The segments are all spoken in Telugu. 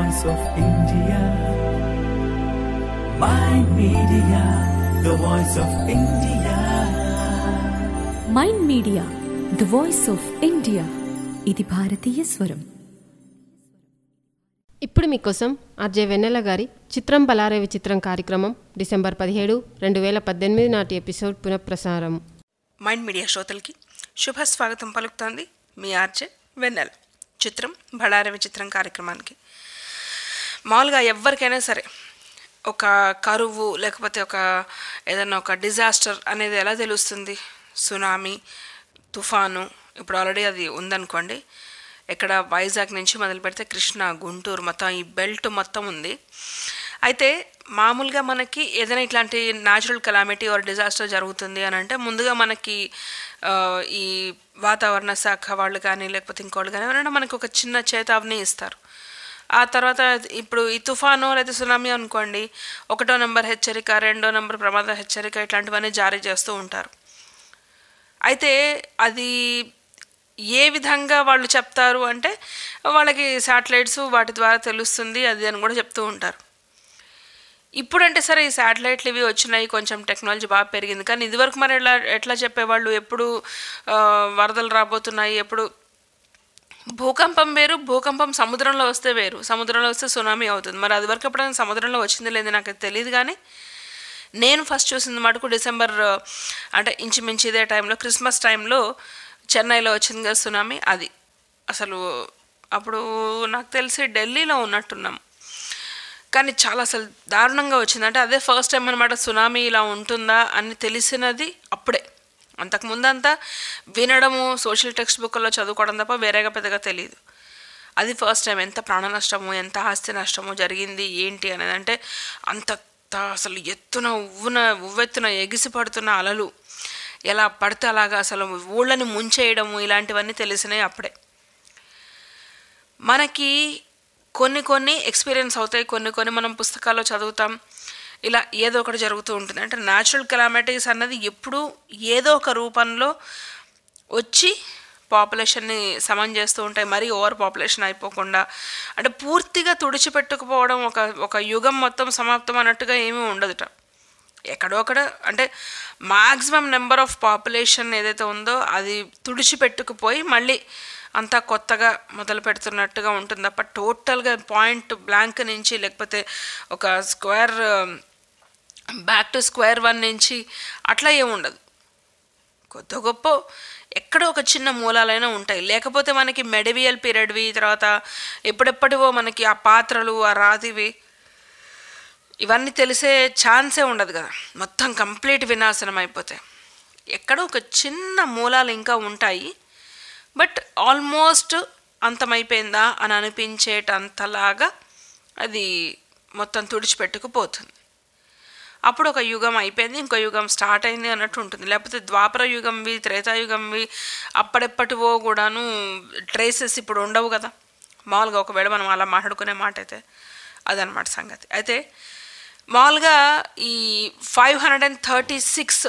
voice of India. My media, the voice of India. Mind Media the voice of India ఇది భారతీయ స్వరం ఇప్పుడు మీకోసం ఆర్జే వెన్నెల గారి చిత్రం బలారే విచిత్రం కార్యక్రమం డిసెంబర్ పదిహేడు రెండు వేల పద్దెనిమిది నాటి ఎపిసోడ్ పునఃప్రసారం మైండ్ మీడియా శ్రోతలకి శుభ స్వాగతం పలుకుతోంది మీ ఆర్జే వెన్నెల చిత్రం బళార విచిత్రం కార్యక్రమానికి మామూలుగా ఎవరికైనా సరే ఒక కరువు లేకపోతే ఒక ఏదైనా ఒక డిజాస్టర్ అనేది ఎలా తెలుస్తుంది సునామీ తుఫాను ఇప్పుడు ఆల్రెడీ అది ఉందనుకోండి ఇక్కడ వైజాగ్ నుంచి మొదలు పెడితే కృష్ణ గుంటూరు మొత్తం ఈ బెల్ట్ మొత్తం ఉంది అయితే మామూలుగా మనకి ఏదైనా ఇట్లాంటి న్యాచురల్ కెలామిటీ ఆర్ డిజాస్టర్ జరుగుతుంది అని అంటే ముందుగా మనకి ఆ, ఈ వాతావరణ శాఖ వాళ్ళు కానీ లేకపోతే ఇంకోళ్ళు కానీ ఎవరైనా మనకి ఒక చిన్న చేతావని ఇస్తారు ఆ తర్వాత ఇప్పుడు ఈ తుఫాను లేదా సునామీ అనుకోండి ఒకటో నెంబర్ హెచ్చరిక రెండో నెంబర్ ప్రమాద హెచ్చరిక ఇట్లాంటివన్నీ జారీ చేస్తూ ఉంటారు అయితే అది ఏ విధంగా వాళ్ళు చెప్తారు అంటే వాళ్ళకి శాటిలైట్స్ వాటి ద్వారా తెలుస్తుంది అది అని కూడా చెప్తూ ఉంటారు ఇప్పుడంటే సరే ఈ శాటిలైట్లు ఇవి వచ్చినాయి కొంచెం టెక్నాలజీ బాగా పెరిగింది కానీ ఇదివరకు మరి ఎట్లా ఎట్లా చెప్పేవాళ్ళు ఎప్పుడు ఆ, వరదలు రాబోతున్నాయి ఎప్పుడు భూకంపం వేరు భూకంపం సముద్రంలో వస్తే వేరు సముద్రంలో వస్తే సునామీ అవుతుంది మరి అది వరకు ఎప్పుడైనా సముద్రంలో వచ్చింది లేదు నాకు అది తెలియదు కానీ నేను ఫస్ట్ చూసింది మటుకు డిసెంబర్ ఆ, అంటే ఇంచుమించు ఇదే టైంలో క్రిస్మస్ టైంలో చెన్నైలో వచ్చింది కదా సునామీ అది అసలు అప్పుడు నాకు తెలిసి ఢిల్లీలో ఉన్నట్టున్నాం కానీ చాలా అసలు దారుణంగా వచ్చింది అంటే అదే ఫస్ట్ టైం అనమాట సునామీ ఇలా ఉంటుందా అని తెలిసినది అప్పుడే అంతకుముందు అంతా వినడము సోషల్ టెక్స్ట్ బుక్లో చదువుకోవడం తప్ప వేరేగా పెద్దగా తెలియదు అది ఫస్ట్ టైం ఎంత ప్రాణ నష్టము ఎంత ఆస్తి నష్టము జరిగింది ఏంటి అనేది అంటే అంత త- అసలు ఎత్తున ఉవ్వున ఉవ్వెత్తున ఎగిసి పడుతున్న అలలు ఎలా పడితే అలాగా అసలు ఊళ్ళని ముంచేయడము ఇలాంటివన్నీ తెలిసినాయి అప్పుడే మనకి కొన్ని కొన్ని ఎక్స్పీరియన్స్ అవుతాయి కొన్ని కొన్ని మనం పుస్తకాల్లో చదువుతాం ఇలా ఏదో ఒకటి జరుగుతూ ఉంటుంది అంటే న్యాచురల్ కెలామిటీస్ అన్నది ఎప్పుడూ ఏదో ఒక రూపంలో వచ్చి పాపులేషన్ని సమం చేస్తూ ఉంటాయి మరీ ఓవర్ పాపులేషన్ అయిపోకుండా అంటే పూర్తిగా తుడిచిపెట్టుకుపోవడం ఒక ఒక యుగం మొత్తం సమాప్తం అన్నట్టుగా ఏమీ ఉండదుట ఎక్కడో అక్కడ అంటే మాక్సిమం నెంబర్ ఆఫ్ పాపులేషన్ ఏదైతే ఉందో అది తుడిచిపెట్టుకుపోయి మళ్ళీ అంతా కొత్తగా మొదలు పెడుతున్నట్టుగా ఉంటుంది తప్ప టోటల్గా పాయింట్ బ్లాంక్ నుంచి లేకపోతే ఒక square back to square one నుంచి అట్లా ఏమి ఉండదు కొద్ది గొప్ప ఎక్కడో ఒక చిన్న మూలాలైనా ఉంటాయి లేకపోతే మనకి మెడివియల్ పీరియడ్వి తర్వాత ఎప్పుడెప్పటివో మనకి ఆ పాత్రలు ఆ రాతివి ఇవన్నీ తెలిసే ఛాన్సే ఉండదు కదా మొత్తం కంప్లీట్ వినాశనం అయిపోతాయి ఎక్కడో ఒక చిన్న మూలాలు ఇంకా ఉంటాయి బట్ ఆల్మోస్ట్ అంతమైపోయిందా అని అనిపించేటంతలాగా అది మొత్తం తుడిచిపెట్టుకుపోతుంది అప్పుడు ఒక యుగం అయిపోయింది ఇంకో యుగం స్టార్ట్ అయింది అన్నట్టు ఉంటుంది లేకపోతే ద్వాపర యుగంవి త్రేతాయుగంవి అప్పడెప్పటివో కూడాను ట్రేసెస్ ఇప్పుడు ఉండవు కదా మామూలుగా ఒకవేళ మనం అలా మాట్లాడుకునే మాట అయితే అదనమాట సంగతి అయితే మామూలుగా ఈ five hundred and thirty six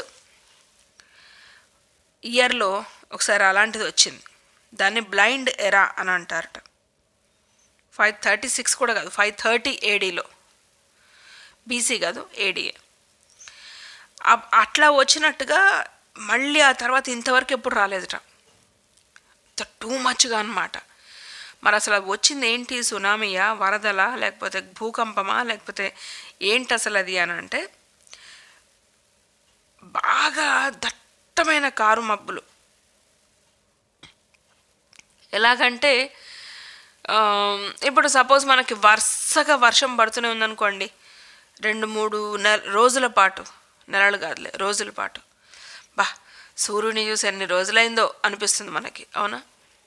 ఇయర్లో ఒకసారి అలాంటిది వచ్చింది దాన్ని బ్లైండ్ ఎరా అని అంటారట ఫైవ్ థర్టీ సిక్స్ కూడా కాదు ఫైవ్ థర్టీ ఏడీలో బీసీ కాదు ఏడీఏ అట్లా వచ్చినట్టుగా మళ్ళీ ఆ తర్వాత ఇంతవరకు ఎప్పుడు రాలేదట టూ మచ్గా అనమాట మరి అసలు అది వచ్చింది ఏంటి సునామీయా వరదలా లేకపోతే భూకంపమా లేకపోతే ఏంటి అసలు అది అని అంటే బాగా దట్టమైన కారు మబ్బులు ఎలాగంటే ఆ, ఇప్పుడు సపోజ్ మనకి వరుసగా వర్షం పడుతూనే ఉందనుకోండి రెండు మూడు నెల రోజుల పాటు నెలలు కాదులే రోజుల పాటు బా సూర్యుని చూసి ఎన్ని రోజులైందో అనిపిస్తుంది మనకి అవునా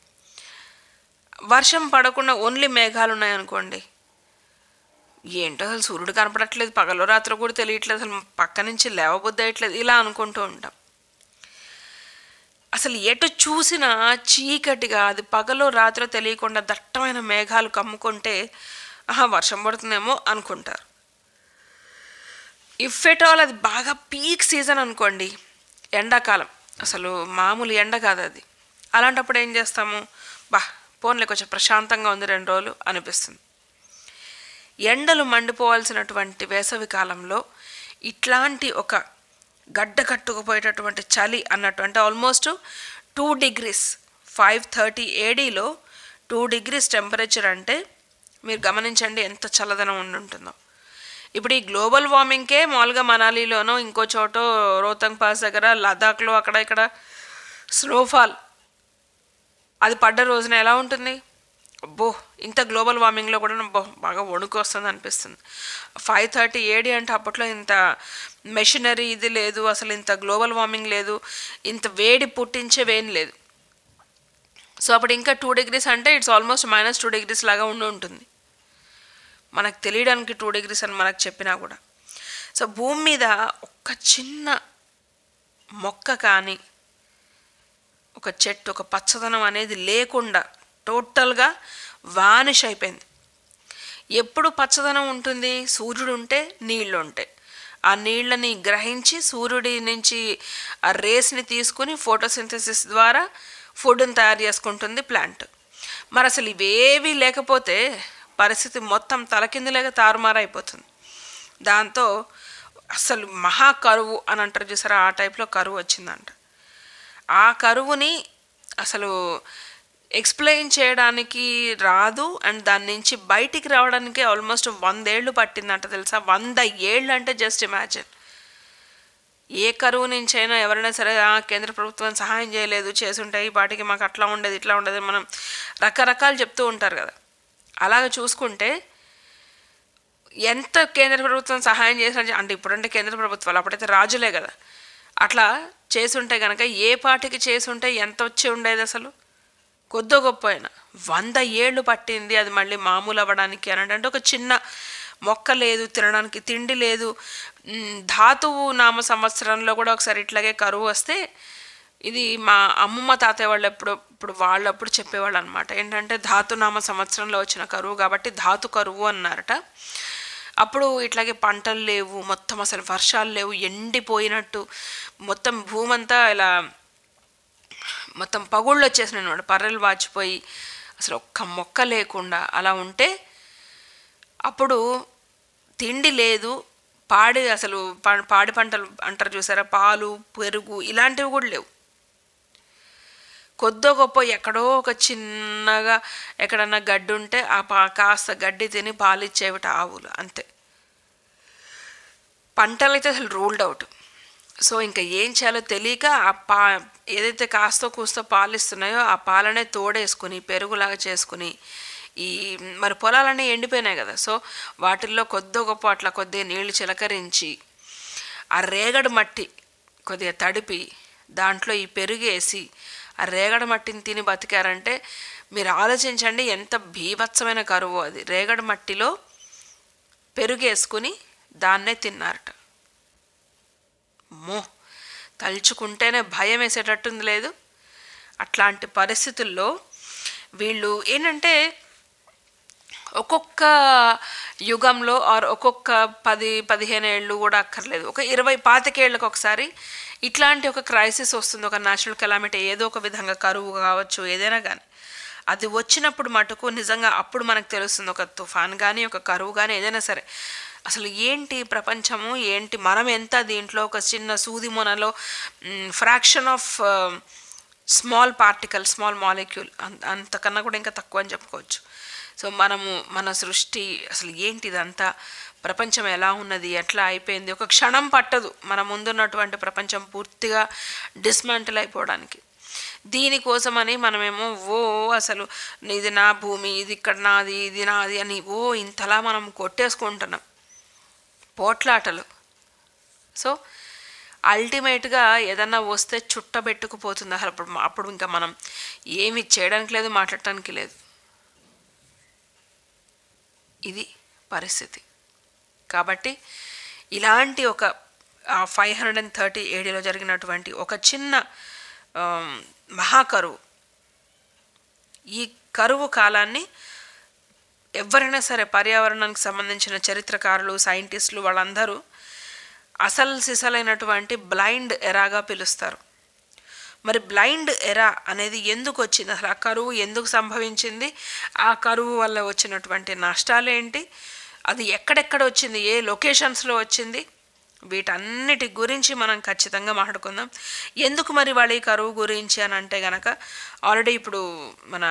వర్షం పడకుండా ఓన్లీ మేఘాలు ఉన్నాయనుకోండి ఏంటో అసలు సూర్యుడు కనపడట్లేదు పగలో రాత్రి కూడా తెలియట్లేదు అసలు పక్క నుంచి లేవబుద్దయట్లేదు ఇలా అనుకుంటూ ఉంటాం అసలు ఎటు చూసినా చీకటిగా అది పగలో రాత్రి తెలియకుండా దట్టమైన మేఘాలు కమ్ముకుంటే ఆహా వర్షం పడుతుందేమో అనుకుంటారు ఇఫ్ ఎట్ ఆల్ అది బాగా పీక్ సీజన్ అనుకోండి ఎండాకాలం అసలు మామూలు ఎండ కాదు అది అలాంటప్పుడు ఏం చేస్తాము బా పోన్లే కొంచెం ప్రశాంతంగా ఉంది రెండు రోజులు అనిపిస్తుంది ఎండలు మండిపోవాల్సినటువంటి వేసవి కాలంలో ఇట్లాంటి ఒక గడ్డ కట్టుకుపోయేటటువంటి చలి అన్నట్టు అంటే almost two degrees five thirty ఏడీలో టూ డిగ్రీస్ టెంపరేచర్ అంటే మీరు గమనించండి ఎంత చల్లదనం ఉండి ఉంటుందో ఇప్పుడు ఈ గ్లోబల్ వార్మింగ్కే మామూలుగా మనాలిలోనో ఇంకో చోటో రోహతంగ్ పాస్ దగ్గర లదాఖ్లో అక్కడ ఇక్కడ స్నోఫాల్ అది పడ్డ రోజున ఎలా ఉంటుంది అబ్బో ఇంత గ్లోబల్ వార్మింగ్లో కూడా అబ్బో బాగా వణుకు వస్తుంది అనిపిస్తుంది ఫైవ్ థర్టీ ఏడి అంటే అప్పట్లో ఇంత మెషినరీ ఇది లేదు అసలు ఇంత గ్లోబల్ వార్మింగ్ లేదు ఇంత వేడి పుట్టించేవేం లేదు సో అప్పుడు ఇంకా టూ డిగ్రీస్ అంటే it's almost minus two degrees లాగా ఉండి ఉంటుంది మనకు తెలియడానికి టూ డిగ్రీస్ అని మనకు చెప్పినా కూడా సో భూమి మీద ఒక్క చిన్న మొక్క కానీ ఒక చెట్టు ఒక పచ్చదనం అనేది లేకుండా టోటల్గా వానిష్ అయిపోయింది ఎప్పుడు పచ్చదనం ఉంటుంది సూర్యుడు ఉంటే నీళ్ళు ఉంటాయి ఆ నీళ్ళని గ్రహించి సూర్యుడి నుంచి ఆ రేస్ని తీసుకుని ఫోటోసింథసిస్ ద్వారా ఫుడ్ని తయారు చేసుకుంటుంది ప్లాంట్ మరి అసలు ఇవేవి లేకపోతే పరిస్థితి మొత్తం తలకిందులేక తారుమారైపోతుంది దాంతో అసలు మహా కరువు అని అంటారు చూసారా ఆ టైప్లో కరువు వచ్చిందంట ఆ కరువుని అసలు ఎక్స్ప్లెయిన్ చేయడానికి రాదు అండ్ దాని నుంచి బయటికి రావడానికి ఆల్మోస్ట్ వందేళ్ళు పట్టిందంట తెలుసా వంద ఏళ్ళు అంటే జస్ట్ ఇమాజిన్ ఏ కరువు నుంచి అయినా ఎవరైనా సరే "ఆ, కేంద్ర ప్రభుత్వం సహాయం చేయలేదు చేసుంటాయి వాటికి మాకు అట్లా ఉండేది ఇట్లా ఉండేది మనం రకరకాలు చెప్తూ ఉంటారు కదా అలాగ చూసుకుంటే ఎంత కేంద్ర ప్రభుత్వం సహాయం చేసినా అంటే ఇప్పుడంటే కేంద్ర ప్రభుత్వాలు అప్పుడైతే రాజులే కదా అట్లా చేసుంటే కనుక ఏ పాటికి చేసుంటే ఎంత వచ్చి ఉండేది అసలు కొద్దో గొప్ప అయినా వంద ఏళ్ళు పట్టింది అది మళ్ళీ మామూలు అవ్వడానికి అని అంటే ఒక చిన్న మొక్క లేదు తినడానికి తిండి లేదు మ్, ధాతువు నామ సంవత్సరంలో కూడా ఒకసారి ఇట్లాగే కరువు వస్తే ఇది మా అమ్మమ్మ తాతయ్య వాళ్ళు ఎప్పుడు ఇప్పుడు వాళ్ళు అప్పుడు చెప్పేవాళ్ళు అనమాట ఏంటంటే ధాతునామ సంవత్సరంలో వచ్చిన కరువు కాబట్టి ధాతు కరువు అన్నారట అప్పుడు ఇట్లాగే పంటలు లేవు మొత్తం అసలు వర్షాలు లేవు ఎండిపోయినట్టు మొత్తం భూమి అంతా ఇలా మొత్తం పగుళ్ళు వచ్చేసినాయి అనమాట పర్రెలు వాచిపోయి అసలు ఒక్క మొక్క లేకుండా అలా ఉంటే అప్పుడు తిండి లేదు పాడి అసలు పా- పాడి పంటలు అంటారు చూసారా పాలు పెరుగు ఇలాంటివి కూడా లేవు కొద్దో గొప్ప ఎక్కడో ఒక చిన్నగా ఎక్కడన్నా గడ్డి ఉంటే ఆ పా కాస్త గడ్డి తిని పాలు ఇచ్చేవిట ఆవులు అంతే పంటలు అయితే అసలు రూల్డ్ అవుట్ సో ఇంకా ఏం చేయాలో తెలియక ఆ పా ఏదైతే కాస్తో కూస్తో పాలు ఇస్తున్నాయో ఆ పాలనే తోడేసుకుని పెరుగులాగా చేసుకుని ఈ మరి పొలాలన్నీ ఎండిపోయినాయి కదా సో వాటిల్లో కొద్దో గొప్ప అట్లా కొద్దిగా నీళ్లు చిలకరించి ఆ రేగడి మట్టి కొద్దిగా తడిపి దాంట్లో ఈ పెరుగేసి ఆ రేగడి మట్టిని తిని బతికారంటే మీరు ఆలోచించండి ఎంత భీభత్సమైన కరువు అది రేగడి మట్టిలో పెరుగేసుకుని దాన్నే తిన్నారట మో తలుచుకుంటేనే భయం వేసేటట్టుంది లేదు అట్లాంటి పరిస్థితుల్లో వీళ్ళు ఏంటంటే ఒక్కొక్క యుగంలో ఆర్ ఒక్కొక్క పది పదిహేను ఏళ్ళు కూడా అక్కర్లేదు ఒక ఇరవై పాతికేళ్ళకి ఒకసారి ఇట్లాంటి ఒక క్రైసిస్ వస్తుంది ఒక నేచురల్ కెలామిటీ ఏదో ఒక విధంగా కరువు కావచ్చు ఏదైనా కానీ అది వచ్చినప్పుడు మటుకు నిజంగా అప్పుడు మనకు తెలుస్తుంది ఒక తుఫాన్ కానీ ఒక కరువు కానీ ఏదైనా సరే అసలు ఏంటి ప్రపంచము ఏంటి మనం ఎంత దీంట్లో ఒక చిన్న సూది మొనలో fraction of small particle small molecule అంతకన్నా కూడా ఇంకా తక్కువ అని చెప్పుకోవచ్చు సో మనము మన సృష్టి అసలు ఏంటి ఇదంతా ప్రపంచం ఎలా ఉన్నది ఎట్లా అయిపోయింది ఒక క్షణం పట్టదు మన ముందున్నటువంటి ప్రపంచం పూర్తిగా డిస్మాంటిల్ అయిపోవడానికి దీనికోసమని మనమేమో ఓ అసలు ఇది నా భూమి ఇది ఇక్కడ నాది ఇది నాది అని ఓ ఇంతలా మనం కొట్టేసుకుంటున్నాం పోట్లాటలు సో అల్టిమేట్గా ఏదన్నా వస్తే చుట్టబెట్టుకుపోతుంది అసలు అప్పుడు అప్పుడు ఇంకా మనం ఏమి చేయడానికి లేదు మాట్లాడటానికి లేదు ఇది పరిస్థితి కాబట్టి ఇలాంటి ఒక ఫైవ్ హండ్రెడ్ అండ్ థర్టీ ఏడీలో జరిగినటువంటి ఒక చిన్న ఆమ్, మహాకరువు ఈ కరువు కాలాన్ని ఎవరైనా సరే పర్యావరణానికి సంబంధించిన చరిత్రకారులు సైంటిస్టులు వాళ్ళందరూ అసలు సిసలైనటువంటి బ్లైండ్ ఎరాగా పిలుస్తారు మరి బ్లైండ్ ఎరా అనేది ఎందుకు వచ్చింది అసలు ఆ కరువు ఎందుకు సంభవించింది ఆ కరువు వల్ల వచ్చినటువంటి నష్టాలు ఏంటి అది ఎక్కడెక్కడ వచ్చింది ఏ లొకేషన్స్లో వచ్చింది వీటన్నిటి గురించి మనం ఖచ్చితంగా మాట్లాడుకుందాం ఎందుకు మరి వాళ్ళ ఈ కరువు గురించి అని అంటే గనక ఆల్రెడీ ఇప్పుడు మన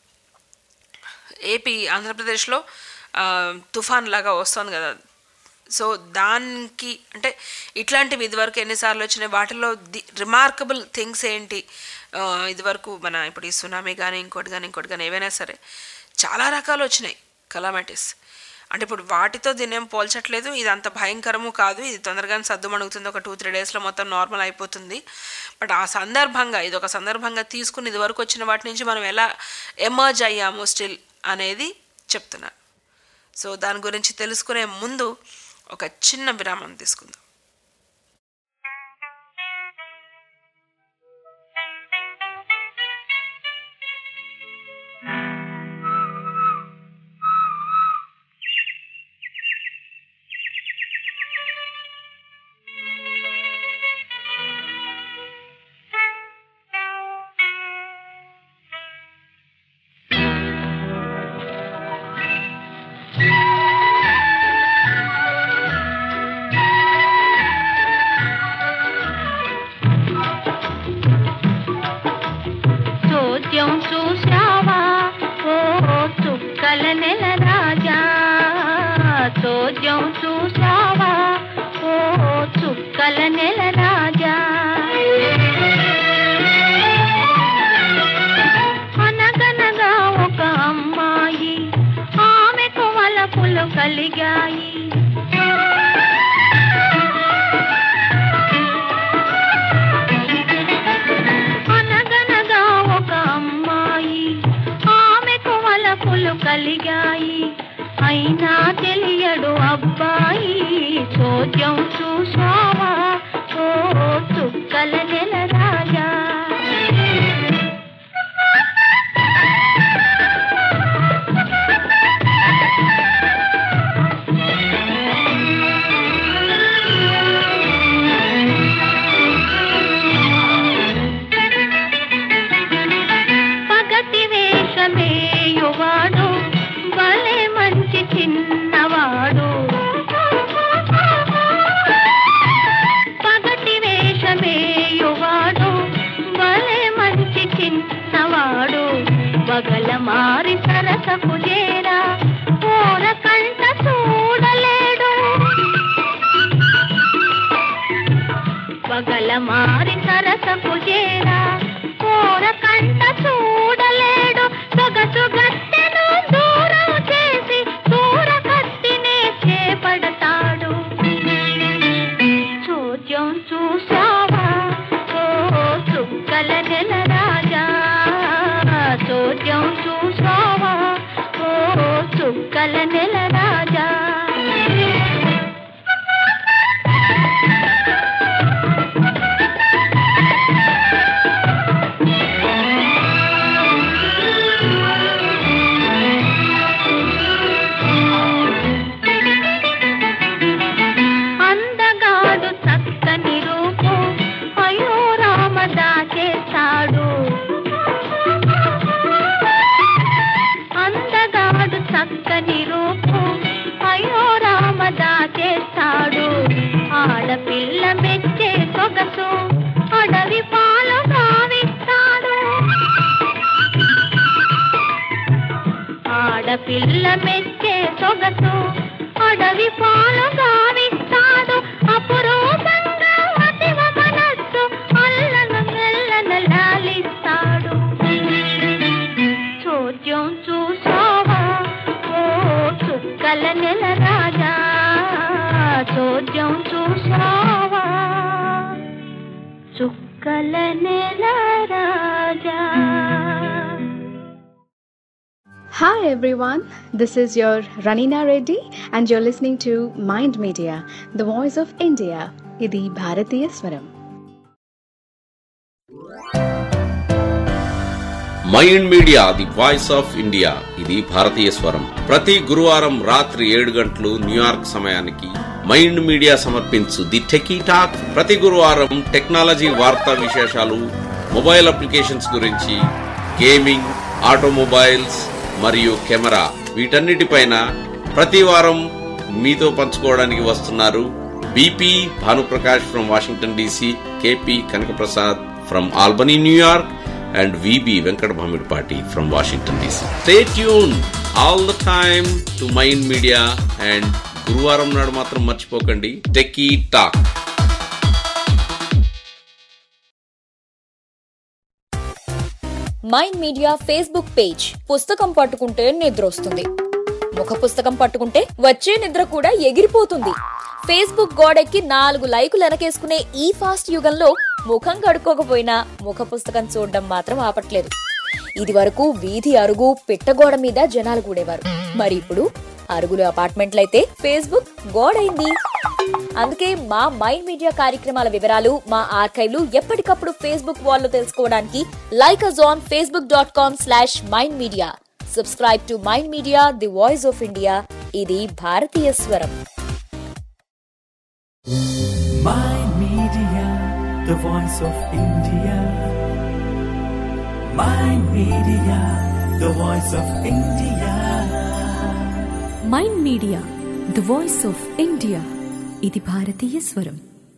ఏపీ ఆంధ్రప్రదేశ్లో ఆ, తుఫాన్ లాగా వస్తుంది కదా సో దానికి అంటే ఇట్లాంటివి ఇదివరకు ఎన్నిసార్లు వచ్చినాయి వాటిలో ది రిమార్కబుల్ థింగ్స్ ఏంటి ఆ, ఇదివరకు మన ఇప్పుడు ఈ సునామీ కానీ ఇంకోటి కానీ ఇంకోటి కానీ ఏవైనా సరే చాలా రకాలు వచ్చినాయి కలామిటీస్ అంటే ఇప్పుడు వాటితో దీన్ని ఏం పోల్చట్లేదు ఇది అంత భయంకరము కాదు ఇది తొందరగానే సర్దుమణుగుతుంది ఒక టూ త్రీ డేస్లో మొత్తం నార్మల్ అయిపోతుంది బట్ ఆ సందర్భంగా ఇది ఒక సందర్భంగా తీసుకుని ఇది వరకు వచ్చిన వాటి నుంచి మనం ఎలా ఎమర్జ్ అయ్యాము స్టిల్ అనేది చెప్తున్నాను సో దాని గురించి తెలుసుకునే ముందు ఒక చిన్న విరామం తీసుకుందాం చోద్యం చూశావా ఓ చుక్కల నెల రాజా చోద్యం చూశావా ఓ చుక్కల నెల రాజా అనగనగా ఒక అమ్మాయి ఆమెకు వలపులు కలిగాయి అనగనగా ఒక అమ్మాయి ఆమెకు వలపులు కలిగాయి అయినా తెలియడు అబ్బాయి చోద్యం చూసావా ఓ చుక్కల నెల రాజా పగటి వేషమేయువాడు భలే మంచి చిన్నవాడు పగటి వేషమేయువాడు భలే మంచి చిన్నవాడు బగల మారి సరసకు చేరా ఓర కంట చూడలేడు పగల మారి సరసకు చేరా కోర కంట చూడలేడు సొగసు గట్టెను దూరం చేసి దూర కత్తినే చేపడతాడు చోద్యం చూసావా ఓ చుక్కల నెల రాజా చోద్యం చూసావా ఓ చుక్కల నెల రాజా అందగాడు చక్కని రూపు అయ్యో రామ దాచేస్తాడు అందగాడు చక్కని రూపు అయ్యో రామ దాచేస్తాడు ఆడపిల్ల మెచ్చే సొగసు అడవి పాలు గావిస్తాడు ఆడపిల్ల మెచ్చే సొగసు అడవి పాలు గావిస్తాడు అపురూపంగా అతివ మనస్సు అల్లను మెల్లన లాలిస్తాడు చోద్యం చూసావా ఓ చుక్కల నెల రాజా చోద్యం చూసావా చుక్కల నెల రాజా Hi everyone, this is your Ranina Reddy and you're listening to Mind Media, the voice of India. ఇది భారతీయ స్వరం Mind Media the voice of India ఇది భారతీయ స్వరం ప్రతి గురువారం రాత్రి ఏడు గంటలు న్యూయార్క్ సమయానికి మైండ్ మీడియా సమర్పించు ది టెకీ టాక్ ప్రతి గురువారం టెక్నాలజీ వార్తా విశేషాలు మొబైల్ అప్లికేషన్స్ గురించి గేమింగ్ ఆటోమొబైల్స్ మరియు కెమెరా వీటన్నిటిపైన ప్రతి వారం మీతో పంచుకోవడానికి వస్తున్నారు BP Bhanuprakash from Washington DC KP Kanakaprasad from Albany New York and VB Venkata Bhamidipati from Washington DC stay tune all the time to Mind Media and గురువారం నాడు మాత్రం మర్చిపోకండి techie talk Mind Media Facebook page పుస్తకం పట్టుకుంటే నిద్ర వస్తుంది ముఖ పుస్తకం పట్టుకుంటే వచ్చే నిద్ర కూడా ఎగిరిపోతుంది ఫేస్బుక్ గోడెక్కి నాలుగు లైకులు వెనకేసుకునే ఈ ఫాస్ట్ యుగంలో ముఖం కడుక్కోకపోయినా ముఖ పుస్తకం చూడడం మాత్రం ఆపట్లేదు ఇది వరకు వీధి అరుగు పిట్టగోడ మీద జనాలు కూడేవారు మరి ఇప్పుడు అరుగులు అపార్ట్మెంట్లయితే ఫేస్బుక్ గోడైంది అందుకే మా మైండ్ మీడియా కార్యక్రమాల వివరాలు మా ఆర్కైవ్లు ఎప్పటికప్పుడు ఫేస్బుక్ వాల్లో తెలుసుకోవడానికి like us on Facebook dot com slash Mind Media subscribe to Mind Media the voice of India ఇది భారతీయ స్వరం Mind Media, the voice of India. Mind Media, the voice of India. Mind Media the voice of India ఇది భారతీయ స్వరం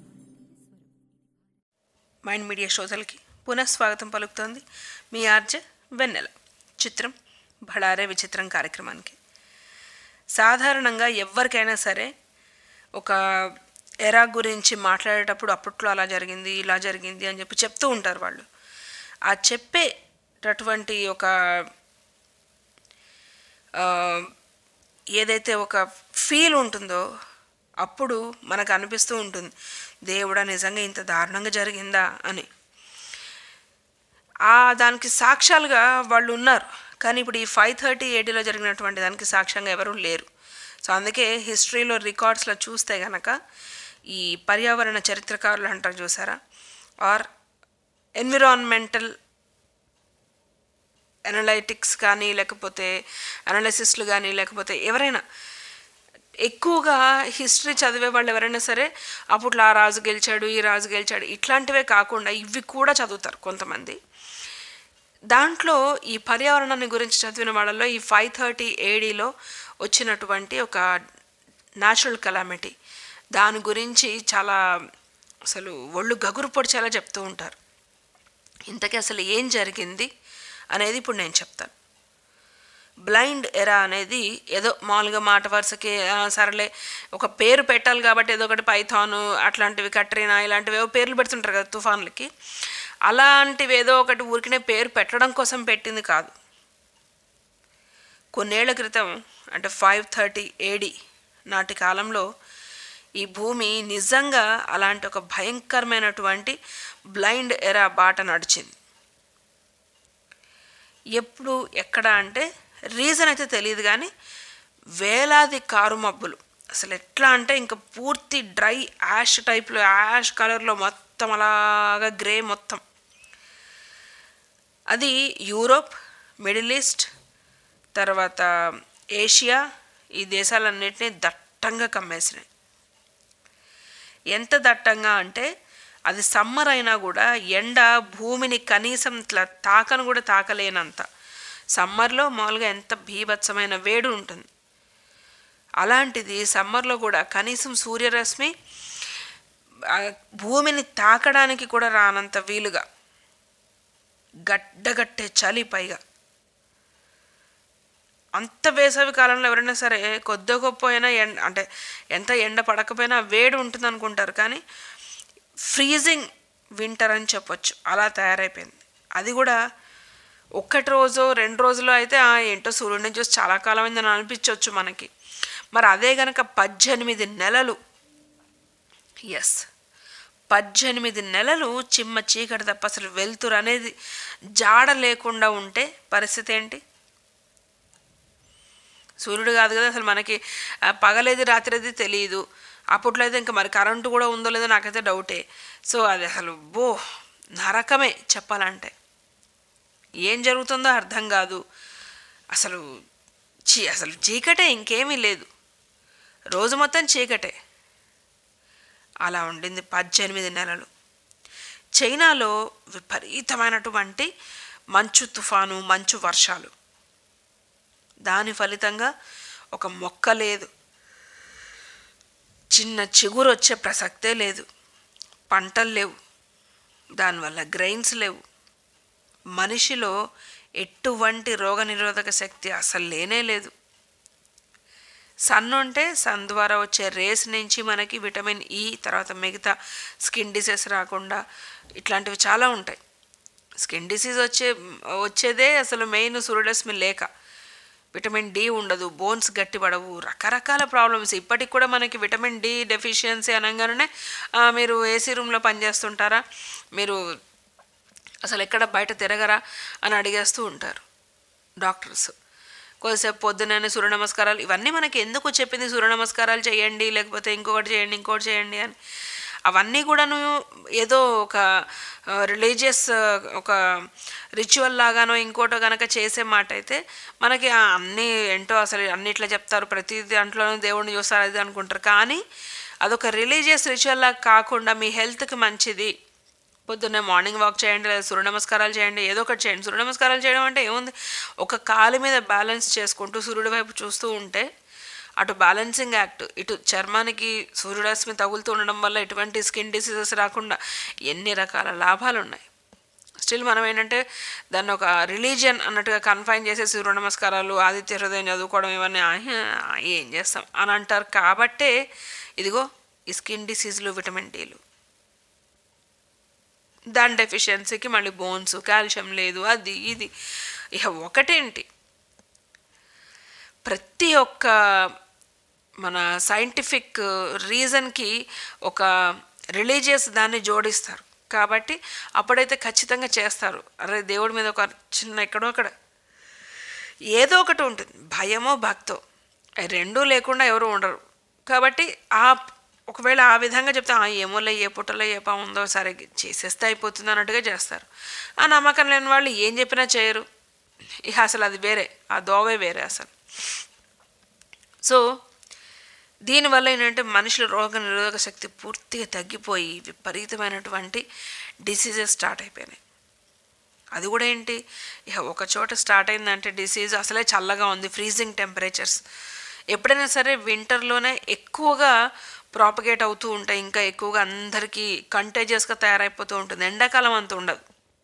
మైండ్ మీడియా శ్రోతలకి పునఃస్వాగతం పలుకుతోంది మీ ఆర్జే వెన్నెల చిత్రం భళారే విచిత్రం కార్యక్రమానికి సాధారణంగా ఎవరికైనా సరే ఒక ఎరా గురించి మాట్లాడేటప్పుడు అప్పట్లో అలా జరిగింది ఇలా జరిగింది అని చెప్పి చెప్తూ ఉంటారు వాళ్ళు ఆ చెప్పేటటువంటి ఒక ఆ, ఏదైతే ఒక ఫీల్ ఉంటుందో అప్పుడు మనకు అనిపిస్తూ ఉంటుంది దేవుడా నిజంగా ఇంత దారుణంగా జరిగిందా అని ఆ దానికి సాక్ష్యాలుగా వాళ్ళు ఉన్నారు కానీ ఇప్పుడు ఈ ఫైవ్ థర్టీ ఏడీలో జరిగినటువంటి దానికి సాక్ష్యంగా ఎవరూ లేరు సో అందుకే హిస్టరీలో రికార్డ్స్లో చూస్తే గనక ఈ పర్యావరణ చరిత్రకారులు అంటారు చూసారా ఆర్ ఎన్విరాన్మెంటల్ అనలైటిక్స్ కానీ లేకపోతే అనాలిసిస్లు కానీ లేకపోతే ఎవరైనా ఎక్కువగా హిస్టరీ చదివే వాళ్ళు ఎవరైనా సరే అప్పట్లో ఆ రాజు గెలిచాడు ఈ రాజు గెలిచాడు ఇట్లాంటివే కాకుండా ఇవి కూడా చదువుతారు కొంతమంది దాంట్లో ఈ పర్యావరణాన్ని గురించి చదివిన వాళ్ళలో ఈ ఫైవ్ థర్టీ ఏడీలో వచ్చినటువంటి ఒక న్యాచురల్ కలామిటీ దాని గురించి చాలా అసలు ఒళ్ళు గగురు పొడిచేలా చెప్తూ ఉంటారు ఇంతకీ అసలు ఏం జరిగింది అనేది ఇప్పుడు నేను చెప్తాను బ్లైండ్ ఎరా అనేది ఏదో మామూలుగా మాట వరుసకి ఆ, సరేలే ఒక పేరు పెట్టాలి కాబట్టి ఏదో ఒకటి పైథాను అట్లాంటివి కట్రీనా ఇలాంటివి ఏవో పేర్లు పెడుతుంటారు కదా తుఫాన్లకి అలాంటివి ఏదో ఒకటి ఊరికనే పేరు పెట్టడం కోసం పెట్టింది కాదు కొన్నేళ్ల క్రితం అంటే ఫైవ్ థర్టీ ఏడి నాటి కాలంలో ఈ భూమి నిజంగా అలాంటి ఒక భయంకరమైనటువంటి బ్లైండ్ ఎరా బాట నడిచింది ఎప్పుడు ఎక్కడ అంటే రీజన్ అయితే తెలియదు కానీ వేలాది కారు మబ్బులు అసలు ఎట్లా అంటే ఇంకా పూర్తి డ్రై యాష్ టైప్లో యాష్ కలర్లో మొత్తం అలాగా గ్రే మొత్తం అది యూరోప్ మిడిల్ ఈస్ట్ తర్వాత ఏషియా ఈ దేశాలన్నింటినీ దట్టంగా కమ్మేసినాయి ఎంత దట్టంగా అంటే అది సమ్మర్ అయినా కూడా ఎండ భూమిని కనీసం ఇట్లా తాకను కూడా తాకలేనంత సమ్మర్లో మామూలుగా ఎంత భీభత్సమైన వేడి ఉంటుంది అలాంటిది సమ్మర్లో కూడా కనీసం సూర్యరశ్మి ఆ, భూమిని తాకడానికి కూడా రానంత వీలుగా గడ్డగట్టే చలి పైగా అంత వేసవి కాలంలో ఎవరైనా సరే కొద్ది గొప్ప అయినా ఎండ అంటే ఎంత ఎండ పడకపోయినా వేడి ఉంటుంది అనుకుంటారు కానీ ఫ్రీజింగ్ వింటర్ అని చెప్పొచ్చు అలా తయారైపోయింది అది కూడా ఒక్కటి రోజు రెండు రోజులు అయితే "ఆ, ఏంటో సూర్యుడిని చూసి చాలా కాలం అయిందని అనిపించవచ్చు మనకి మరి అదే గనక పద్దెనిమిది నెలలు ఎస్ పద్దెనిమిది నెలలు చిమ్మ చీకటి తప్ప అసలు వెలుతురు అనేది జాడ లేకుండా ఉంటే పరిస్థితి ఏంటి సూర్యుడు కాదు కదా అసలు మనకి ఆ, పగలేది రాత్రిది తెలియదు అప్పట్లో అయితే ఇంకా మరి కరెంటు కూడా ఉందో లేదో నాకైతే డౌటే సో అది అసలు బో నరకమే చెప్పాలంటే ఏం జరుగుతుందో అర్థం కాదు అసలు చీ అసలు చీకటే ఇంకేమీ లేదు రోజు మొత్తం చీకటే అలా ఉండింది పద్దెనిమిది నెలలు చైనాలో విపరీతమైనటువంటి మంచు తుఫాను మంచు వర్షాలు దాని ఫలితంగా ఒక మొక్క లేదు చిన్న చిగురు వచ్చే ప్రసక్తే లేదు పంటలు లేవు దానివల్ల గ్రెయిన్స్ లేవు మనిషిలో ఎటువంటి రోగనిరోధక శక్తి అసలు లేనే లేదు సన్ ఉంటే సన్ ద్వారా వచ్చే రేస్ నుంచి మనకి విటమిన్ ఈ తర్వాత మిగతా స్కిన్ డిసీజ్ రాకుండా ఇట్లాంటివి చాలా ఉంటాయి స్కిన్ డిసీజ్ వచ్చే వచ్చేదే అసలు మెయిన్ సూర్యరశ్మి లేక విటమిన్ డి ఉండదు బోన్స్ గట్టిపడవు రకరకాల ప్రాబ్లమ్స్ ఇప్పటికి కూడా మనకి విటమిన్ డి డెఫిషియన్సీ అనగానే "ఆ, మీరు ఏసీ రూమ్లో పనిచేస్తుంటారా మీరు అసలు ఎక్కడ బయట తిరగరా అని అడిగేస్తూ ఉంటారు డాక్టర్స్ కొద్దిసేపు పొద్దుననే సూర్య నమస్కారాలు ఇవన్నీ మనకి ఎందుకు చెప్పింది సూర్య నమస్కారాలు చేయండి లేకపోతే ఇంకొకటి చేయండి ఇంకోటి చేయండి అని అవన్నీ కూడాను ఏదో ఒక రిలీజియస్ ఒక రిచువల్ లాగానో ఇంకోటో కనుక చేసే మాట అయితే మనకి ఆ అన్నీ ఏంటో అసలు అన్నిట్లో చెప్తారు ప్రతి దాంట్లోనూ దేవుడిని చూస్తారు అది అనుకుంటారు కానీ అదొక రిలీజియస్ రిచువల్ లాగా కాకుండా మీ హెల్త్కి మంచిది పొద్దున్నే మార్నింగ్ వాక్ చేయండి లేదా సూర్య నమస్కారాలు చేయండి ఏదో ఒకటి చేయండి సూర్య నమస్కారాలు చేయడం అంటే ఏముంది ఒక కాలు మీద బ్యాలెన్స్ చేసుకుంటూ సూర్యుడి వైపు చూస్తూ ఉంటే అటు బ్యాలెన్సింగ్ యాక్ట్ ఇటు చర్మానికి సూర్యరశ్మి తగులుతూ ఉండడం వల్ల ఎటువంటి స్కిన్ డిసీజెస్ రాకుండా ఎన్ని రకాల లాభాలు ఉన్నాయి స్టిల్ మనం ఏంటంటే దాన్ని ఒక రిలీజియన్ అన్నట్టుగా కన్ఫైన్ చేసే సూర్య నమస్కారాలు ఆదిత్య హృదయం చదువుకోవడం ఇవన్నీ "ఆహా, ఏం చేస్తాం అని అంటారు కాబట్టే ఇదిగో ఈ స్కిన్ డిసీజులు విటమిన్ డీలు దాని డెఫిషియన్సీకి మళ్ళీ బోన్స్ కాల్షియం లేదు అది ఇది ఇక ఒకటేంటి ప్రతి ఒక్క మన సైంటిఫిక్ రీజన్కి ఒక రిలీజియస్ దాన్ని జోడిస్తారు కాబట్టి అప్పుడైతే ఖచ్చితంగా చేస్తారు అరే దేవుడి మీద ఒక చిన్న ఎక్కడో అక్కడ ఏదో ఒకటి ఉంటుంది భయమో భక్తో అవి రెండూ లేకుండా ఎవరు ఉండరు కాబట్టి ఆ ఒకవేళ ఆ విధంగా చెప్తే "ఆ, ఏమోలే ఏ పుట్టలో ఏ పాము ఉందో సరే చేసేస్తే అయిపోతుంది అన్నట్టుగా చేస్తారు ఆ నమ్మకం లేని వాళ్ళు ఏం చెప్పినా చేయరు ఇక అసలు అది వేరే ఆ దోవే వేరే అసలు సో దీనివల్ల ఏంటంటే మనుషుల రోగ నిరోధక శక్తి పూర్తిగా తగ్గిపోయి విపరీతమైనటువంటి డిసీజెస్ స్టార్ట్ అయిపోయినాయి అది కూడా ఏంటి ఇక ఒక చోట స్టార్ట్ అయిందంటే డిసీజ్ అసలే చల్లగా ఉంది ఫ్రీజింగ్ టెంపరేచర్స్ ఎప్పుడైనా సరే వింటర్లోనే ఎక్కువగా ప్రాపగేట్ అవుతూ ఉంటాయి ఇంకా ఎక్కువగా అందరికీ కంటేజియస్గా తయారైపోతూ ఉంటుంది ఎండాకాలం అంత ఉండదు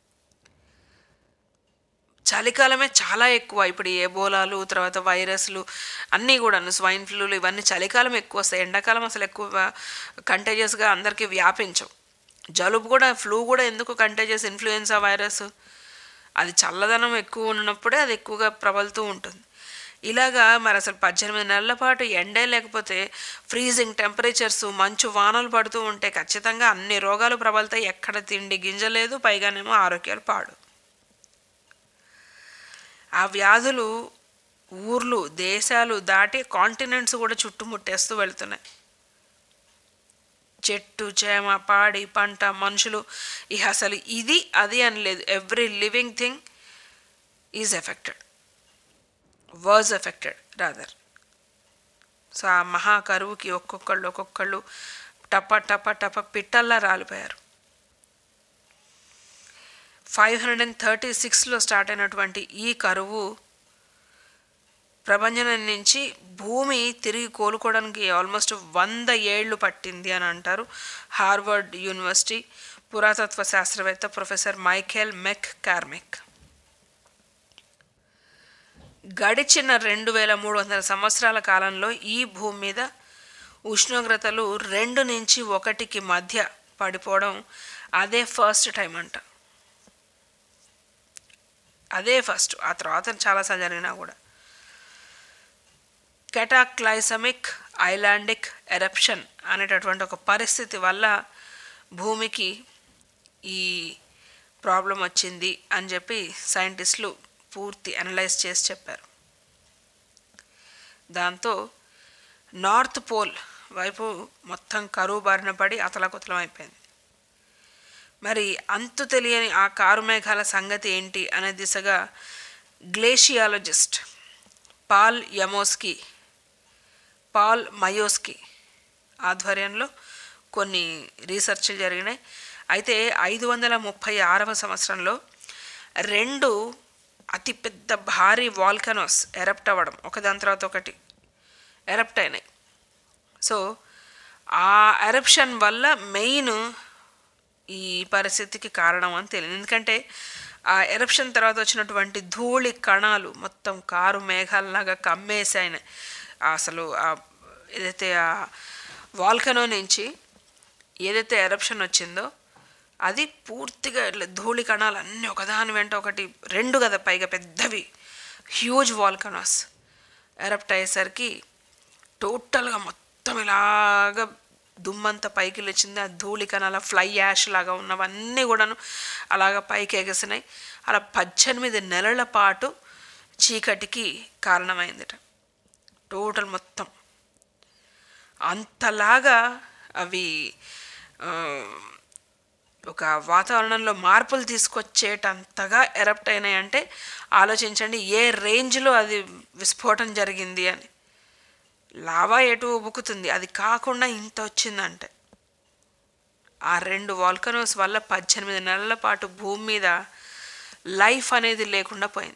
చలికాలమే చాలా ఎక్కువ ఇప్పుడు ఈ ఎబోలాలు తర్వాత వైరస్లు అన్నీ కూడాను స్వైన్ ఫ్లూలు ఇవన్నీ చలికాలం ఎక్కువ వస్తాయి ఎండాకాలం అసలు ఎక్కువ కంటేజియస్గా అందరికీ వ్యాపించవు జలుబు కూడా ఫ్లూ కూడా ఎందుకు కంటేజియస్ ఇన్ఫ్లుయెన్సా వైరస్ అది చల్లదనం ఎక్కువ ఉన్నప్పుడే అది ఎక్కువగా ప్రబలుతూ ఉంటుంది ఇలాగా మరి అసలు పద్దెనిమిది నెలల పాటు ఎండే లేకపోతే ఫ్రీజింగ్ టెంపరేచర్స్ మంచు వానలు పడుతూ ఉంటే ఖచ్చితంగా అన్ని రోగాలు ప్రబలుతాయి ఎక్కడ తిండి గింజ లేదు పైగానేమో ఆరోగ్యాలు పాడు ఆ వ్యాధులు ఊర్లు దేశాలు దాటి కాంటినెంట్స్ కూడా చుట్టుముట్టేస్తూ వెళ్తున్నాయి చెట్టు చేమ పాడి పంట మనుషులు ఇక అసలు ఇది అది అని లేదు every living thing is affected was affected rather so ఆ మహా కరువుకి ఒక్కొక్కళ్ళు ఒక్కొక్కళ్ళు టప టప టప పిట్టల్లా రాలిపోయారు ఫైవ్ హండ్రెడ్ అండ్ థర్టీ సిక్స్లో స్టార్ట్ అయినటువంటి ఈ కరువు ప్రపంచం నుంచి భూమి తిరిగి కోలుకోవడానికి ఆల్మోస్ట్ వంద ఏళ్ళు పట్టింది అని అంటారు హార్వర్డ్ యూనివర్సిటీ పురాతత్వ శాస్త్రవేత్త ప్రొఫెసర్ మైఖేల్ మెక్ కార్మిక్ గడిచిన రెండు వేల మూడు వందల సంవత్సరాల కాలంలో ఈ భూమి మీద ఉష్ణోగ్రతలు రెండు నుంచి ఒకటికి మధ్య పడిపోవడం అదే ఫస్ట్ టైం అంట అదే ఫస్ట్ ఆ తర్వాత చాలాసార్లు జరిగినా కూడా కెటాక్లైసమిక్ ఐలాండిక్ ఎరప్షన్ అనేటటువంటి ఒక పరిస్థితి వల్ల భూమికి ఈ ప్రాబ్లం వచ్చింది అని చెప్పి సైంటిస్టులు పూర్తి అనలైజ్ చేసి చెప్పారు దాంతో నార్త్ పోల్ వైపు మొత్తం కరువు బారిన పడి అతలకుతలం అయిపోయింది మరి అంతు తెలియని ఆ కారు మేఘాల సంగతి ఏంటి అనే దిశగా గ్లేషియాలజిస్ట్ పాల్ యమోస్కి పాల్ మయోస్కి ఆధ్వర్యంలో కొన్ని రీసెర్చ్లు జరిగినాయి అయితే ఐదు వందల ముప్పై ఆరవ సంవత్సరంలో రెండు అతిపెద్ద భారీ వాల్కనోస్ ఎరప్ట్ అవ్వడం ఒకదాని తర్వాత ఒకటి ఎరప్ట్ అయినాయి సో ఆ ఎరప్షన్ వల్ల మెయిన్ ఈ పరిస్థితికి కారణం అని తెలియదు ఎందుకంటే ఆ ఎరప్షన్ తర్వాత వచ్చినటువంటి ధూళి కణాలు మొత్తం కారు మేఘాలలాగా కమ్మేసాయన అసలు ఆ ఏదైతే ఆ వాల్కనో నుంచి ఏదైతే ఎరప్షన్ వచ్చిందో అది పూర్తిగా ఇట్లా ధూళి కణాలు అన్నీ ఒకదాని వెంట ఒకటి రెండు కదా పైగా పెద్దవి హ్యూజ్ వాల్కనోస్ ఎరప్ట్ అయ్యేసరికి టోటల్గా మొత్తం ఇలాగా దుమ్మంతా పైకి లేచింది ఆ ధూళి కణాల ఫ్లై యాష్ లాగా ఉన్నవన్నీ కూడాను అలాగ పైకి ఎగసినాయి అలా పద్దెనిమిది నెలల పాటు చీకటికి కారణమైందిట టోటల్ మొత్తం అంతలాగా అవి ఆ, ఒక వాతావరణంలో మార్పులు తీసుకొచ్చేటంతగా ఎరప్ట్ అయినాయంటే ఆలోచించండి ఏ రేంజ్లో అది విస్ఫోటం జరిగింది అని లావా ఎటు ఉబుకుతుంది అది కాకుండా ఇంత వచ్చిందంటే ఆ రెండు వాల్కనోస్ వల్ల పద్దెనిమిది నెలల పాటు భూమి మీద లైఫ్ అనేది లేకుండా పోయింది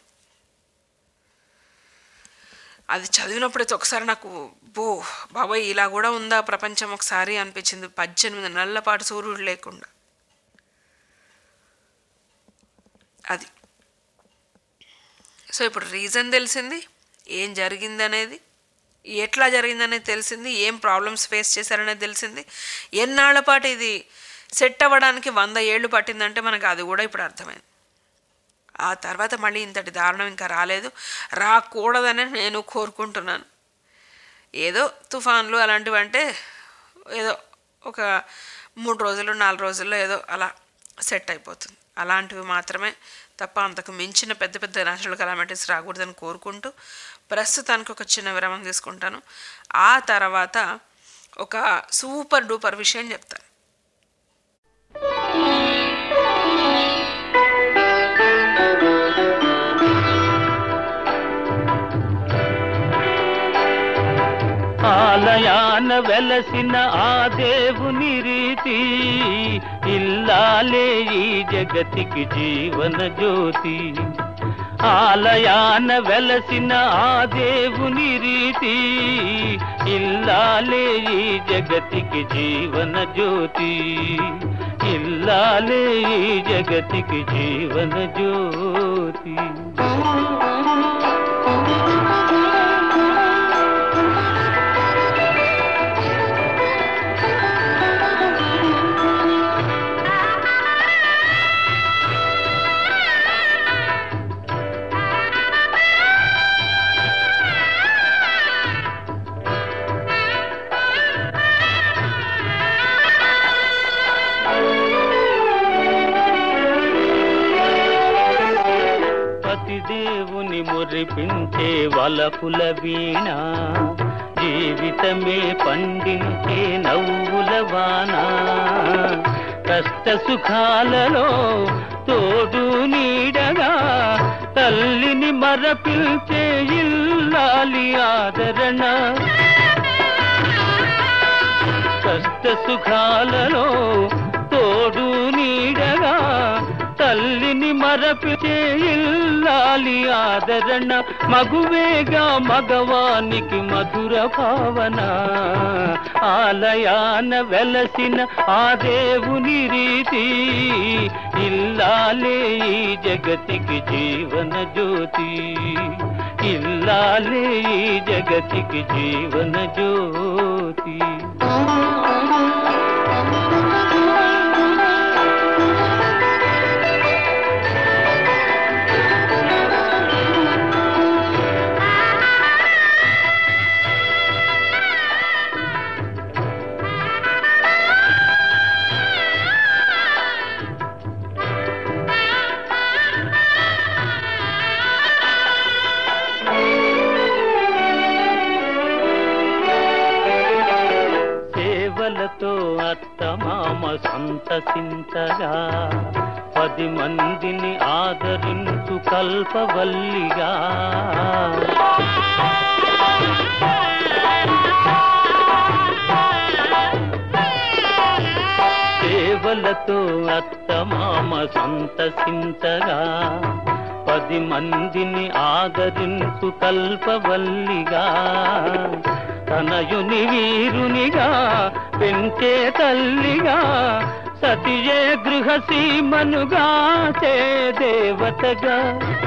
అది చదివినప్పుడైతే ఒకసారి నాకు బో బాబాయ్ ఇలా కూడా ఉందా ప్రపంచం ఒకసారి అనిపించింది పద్దెనిమిది నెలల పాటు సూర్యుడు లేకుండా అది సో ఇప్పుడు రీజన్ తెలిసింది ఏం జరిగింది అనేది ఎట్లా జరిగిందనేది తెలిసింది ఏం ప్రాబ్లమ్స్ ఫేస్ చేశారనేది తెలిసింది ఎన్నాళ్ల పాటు ఇది సెట్ అవ్వడానికి వంద ఏళ్ళు పట్టిందంటే మనకు అది కూడా ఇప్పుడు అర్థమైంది ఆ తర్వాత మళ్ళీ ఇంతటి దారుణం ఇంకా రాలేదు రాకూడదని నేను కోరుకుంటున్నాను ఏదో తుఫాన్లు అలాంటివి అంటే ఏదో ఒక మూడు రోజులు నాలుగు రోజుల్లో ఏదో అలా సెట్ అయిపోతుంది అలాంటివి మాత్రమే తప్ప అంతకు మించిన పెద్ద పెద్ద నేషనల్ కలామిటీస్ రాకూడదని కోరుకుంటూ ప్రస్తుతానికి ఒక చిన్న విరామం తీసుకుంటాను ఆ తర్వాత ఒక సూపర్ డూపర్ విషయం చెప్తాను ఆలయాన వెలసిన ఆ దేవుని రీతి ఇల్లాలే ఈ జగతికి జీవన జ్యోతి ఆలయాన వెలసిన ఆ దేవుని రీతి ఇల్లాలే ఈ జగతికి జీవన జ్యోతి ఇల్లాలే ఈ జగతికి జీవన జ్యోతి పతిదేవుని మురిపించే వలపుల వీణ జీవితమే పండించే నవ్వుల వాన కష్ట సుఖాలలో తోడు నీడగా తల్లిని మరపిల్చే ఇల్లాలి ఆదరణ కష్ట సుఖాలలో తోడు నీడగా తల్లిని మరపిచే ఇల్లాలి ఆదరణ మగువేగా మగవానికి మధుర భావన ఆలయాన వెలసిన ఆ దేవుని రీతి ఇల్లాలే ఈ జగతికి జీవన జ్యోతి ఇల్లాలే ఈ జగతికి జీవన జ్యోతి సేవలతో అత్తమామ సంతసించగా పది మందిని ఆదరించు కల్పవల్లిగా సేవలతో అత్తమామ సంతసించగా పది మందిని ఆదరించు కల్పవల్లిగా తనయుని వీరునిగా పెంచే తల్లిగా సతియే గృహసీమనుగా చే దేవతగా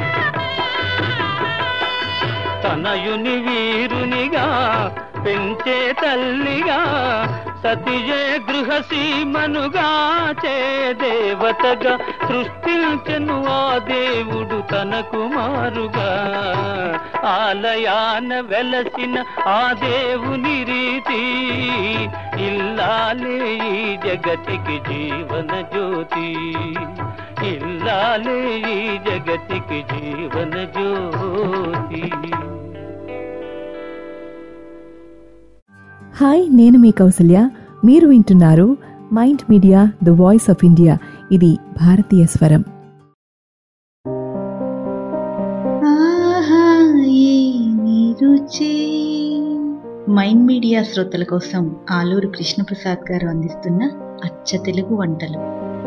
తనయుని వీరునిగా పెంచే తల్లిగా సతియే గృహసీమనుగా చే దేవతగా సృష్టించెను ఆ దేవుడు తన కుమారుగా ఆలయాన వెలసిన ఆ దేవుని రీతి ఇల్లాలే ఈ జగతికి జీవన జ్యోతి ఇల్లాలే ఈ జగతికి జీవన జ్యోతి హాయ్ నేను మీ కౌసల్య మీరు వింటున్నారు Mind Media the voice of India ఇది భారతీయ స్వరం ఆహా ఏమి రుచి మైండ్ మీడియా శ్రోతల కోసం ఆలూరు కృష్ణప్రసాద్ గారు అందిస్తున్న అచ్చ తెలుగు వంటలు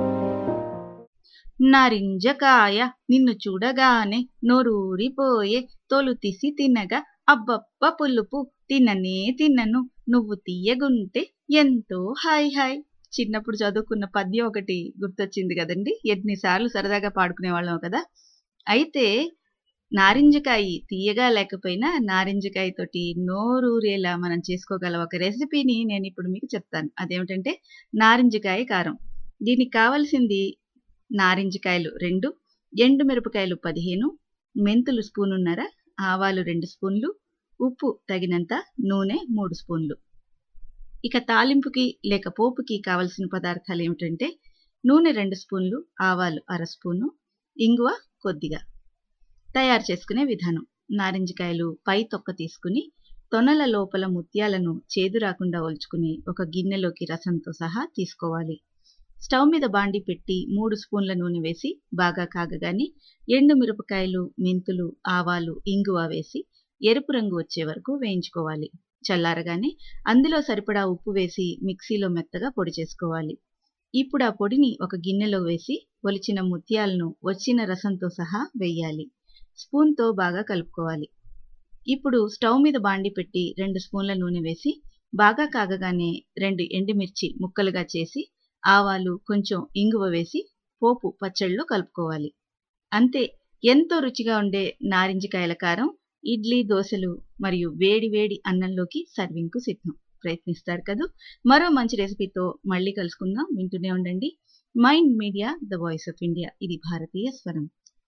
నారింజకాయ నిన్ను చూడగానే నోరూరిపోయే తోలు తీసి తినగా అబ్బబ్బ పులుపు తిననే తిన్నను నువ్వు తీయగుంటే ఎంతో హాయ్ హాయ్ చిన్నప్పుడు చదువుకున్న పద్యం ఒకటి గుర్తొచ్చింది కదండి ఎన్నిసార్లు సరదాగా పాడుకునే వాళ్ళం కదా అయితే నారింజకాయ తీయగా లేకపోయినా నారింజకాయ తోటి నోరూరేలా మనం చేసుకోగల ఒక రెసిపీని నేను ఇప్పుడు మీకు చెప్తాను అదేమిటంటే నారింజకాయ కారం దీనికి కావలసింది నారింజకాయలు రెండు ఎండు మిరపకాయలు పదిహేను మెంతులు స్పూనున్నర ఆవాలు రెండు స్పూన్లు ఉప్పు తగినంత నూనె మూడు స్పూన్లు ఇక తాలింపుకి లేక పోపుకి కావలసిన పదార్థాలు ఏమిటంటే నూనె రెండు స్పూన్లు ఆవాలు అర స్పూను ఇంగువ కొద్దిగా తయారు చేసుకునే విధానం నారింజకాయలు పై తొక్క తీసుకుని తొనల లోపల ముత్యాలను చేదు రాకుండా ఒలుచుకుని ఒక గిన్నెలోకి రసంతో సహా తీసుకోవాలి స్టవ్ మీద బాండి పెట్టి మూడు స్పూన్ల నూనె వేసి బాగా కాగగానే ఎండు మిరపకాయలు మెంతులు ఆవాలు ఇంగువ వేసి ఎరుపు రంగు వచ్చే వరకు వేయించుకోవాలి చల్లారగానే అందులో సరిపడా ఉప్పు వేసి మిక్సీలో మెత్తగా పొడి చేసుకోవాలి ఇప్పుడు ఆ పొడిని ఒక గిన్నెలో వేసి ఒలిచిన ముత్యాలను వచ్చిన రసంతో సహా వేయాలి స్పూన్తో బాగా కలుపుకోవాలి ఇప్పుడు స్టవ్ మీద బాండి పెట్టి రెండు స్పూన్ల నూనె వేసి బాగా కాగగానే రెండు ఎండుమిర్చి ముక్కలుగా చేసి ఆవాలు కొంచెం ఇంగువ వేసి పోపు పచ్చళ్ళలో కలుపుకోవాలి అంతే ఎంతో రుచిగా ఉండే నారింజకాయల కారం ఇడ్లీ దోశలు మరియు వేడి వేడి అన్నంలోకి సర్వింగ్కు సిద్ధం ప్రయత్నిస్తారు కదూ మరో మంచి రెసిపీతో మళ్ళీ కలుసుకుందాం వింటూనే ఉండండి Mind Media the voice of India ఇది భారతీయ స్వరం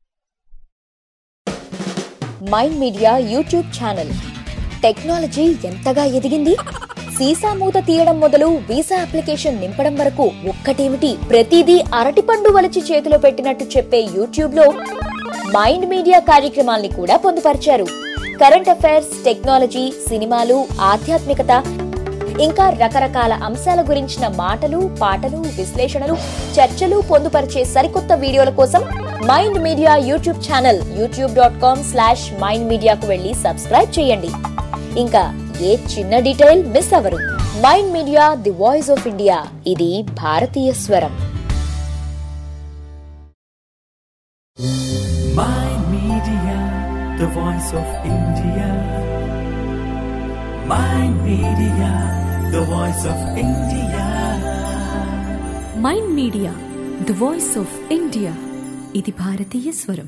Mind Media YouTube channel technology ఎంతగా ఎదిగింది సీసా మూత తీయడం మొదలు వీసా అప్లికేషన్ నింపడం వరకు ఒక్కటేమిటి ప్రతిదీ అరటిపండు వలిచి చేతిలో పెట్టినట్టు చెప్పే యూట్యూబ్ లో మైండ్ మీడియా కార్యక్రమాల్ని కూడా పొందుపరిచారు కరెంట్ అఫైర్స్ టెక్నాలజీ సినిమాలు ఆధ్యాత్మికత ఇంకా రకరకాల అంశాల గురించిన మాటలు పాటలు విశ్లేషణలు చర్చలు పొందుపరిచే సరికొత్త వీడియోల కోసం Mind Media YouTube channel YouTube dot com slash Mind మీడియాకు వెళ్ళి సబ్స్క్రైబ్ చేయండి ఇంకా ఏ చిన్న డీటెయిల్ మిస్ అవ్వరు Mind Media the voice of India ఇది భారతీయ స్వరం Mind Media, the voice of India. Mind Media, the voice of India. Mind Media the voice of India ఇది భారతీయ స్వరం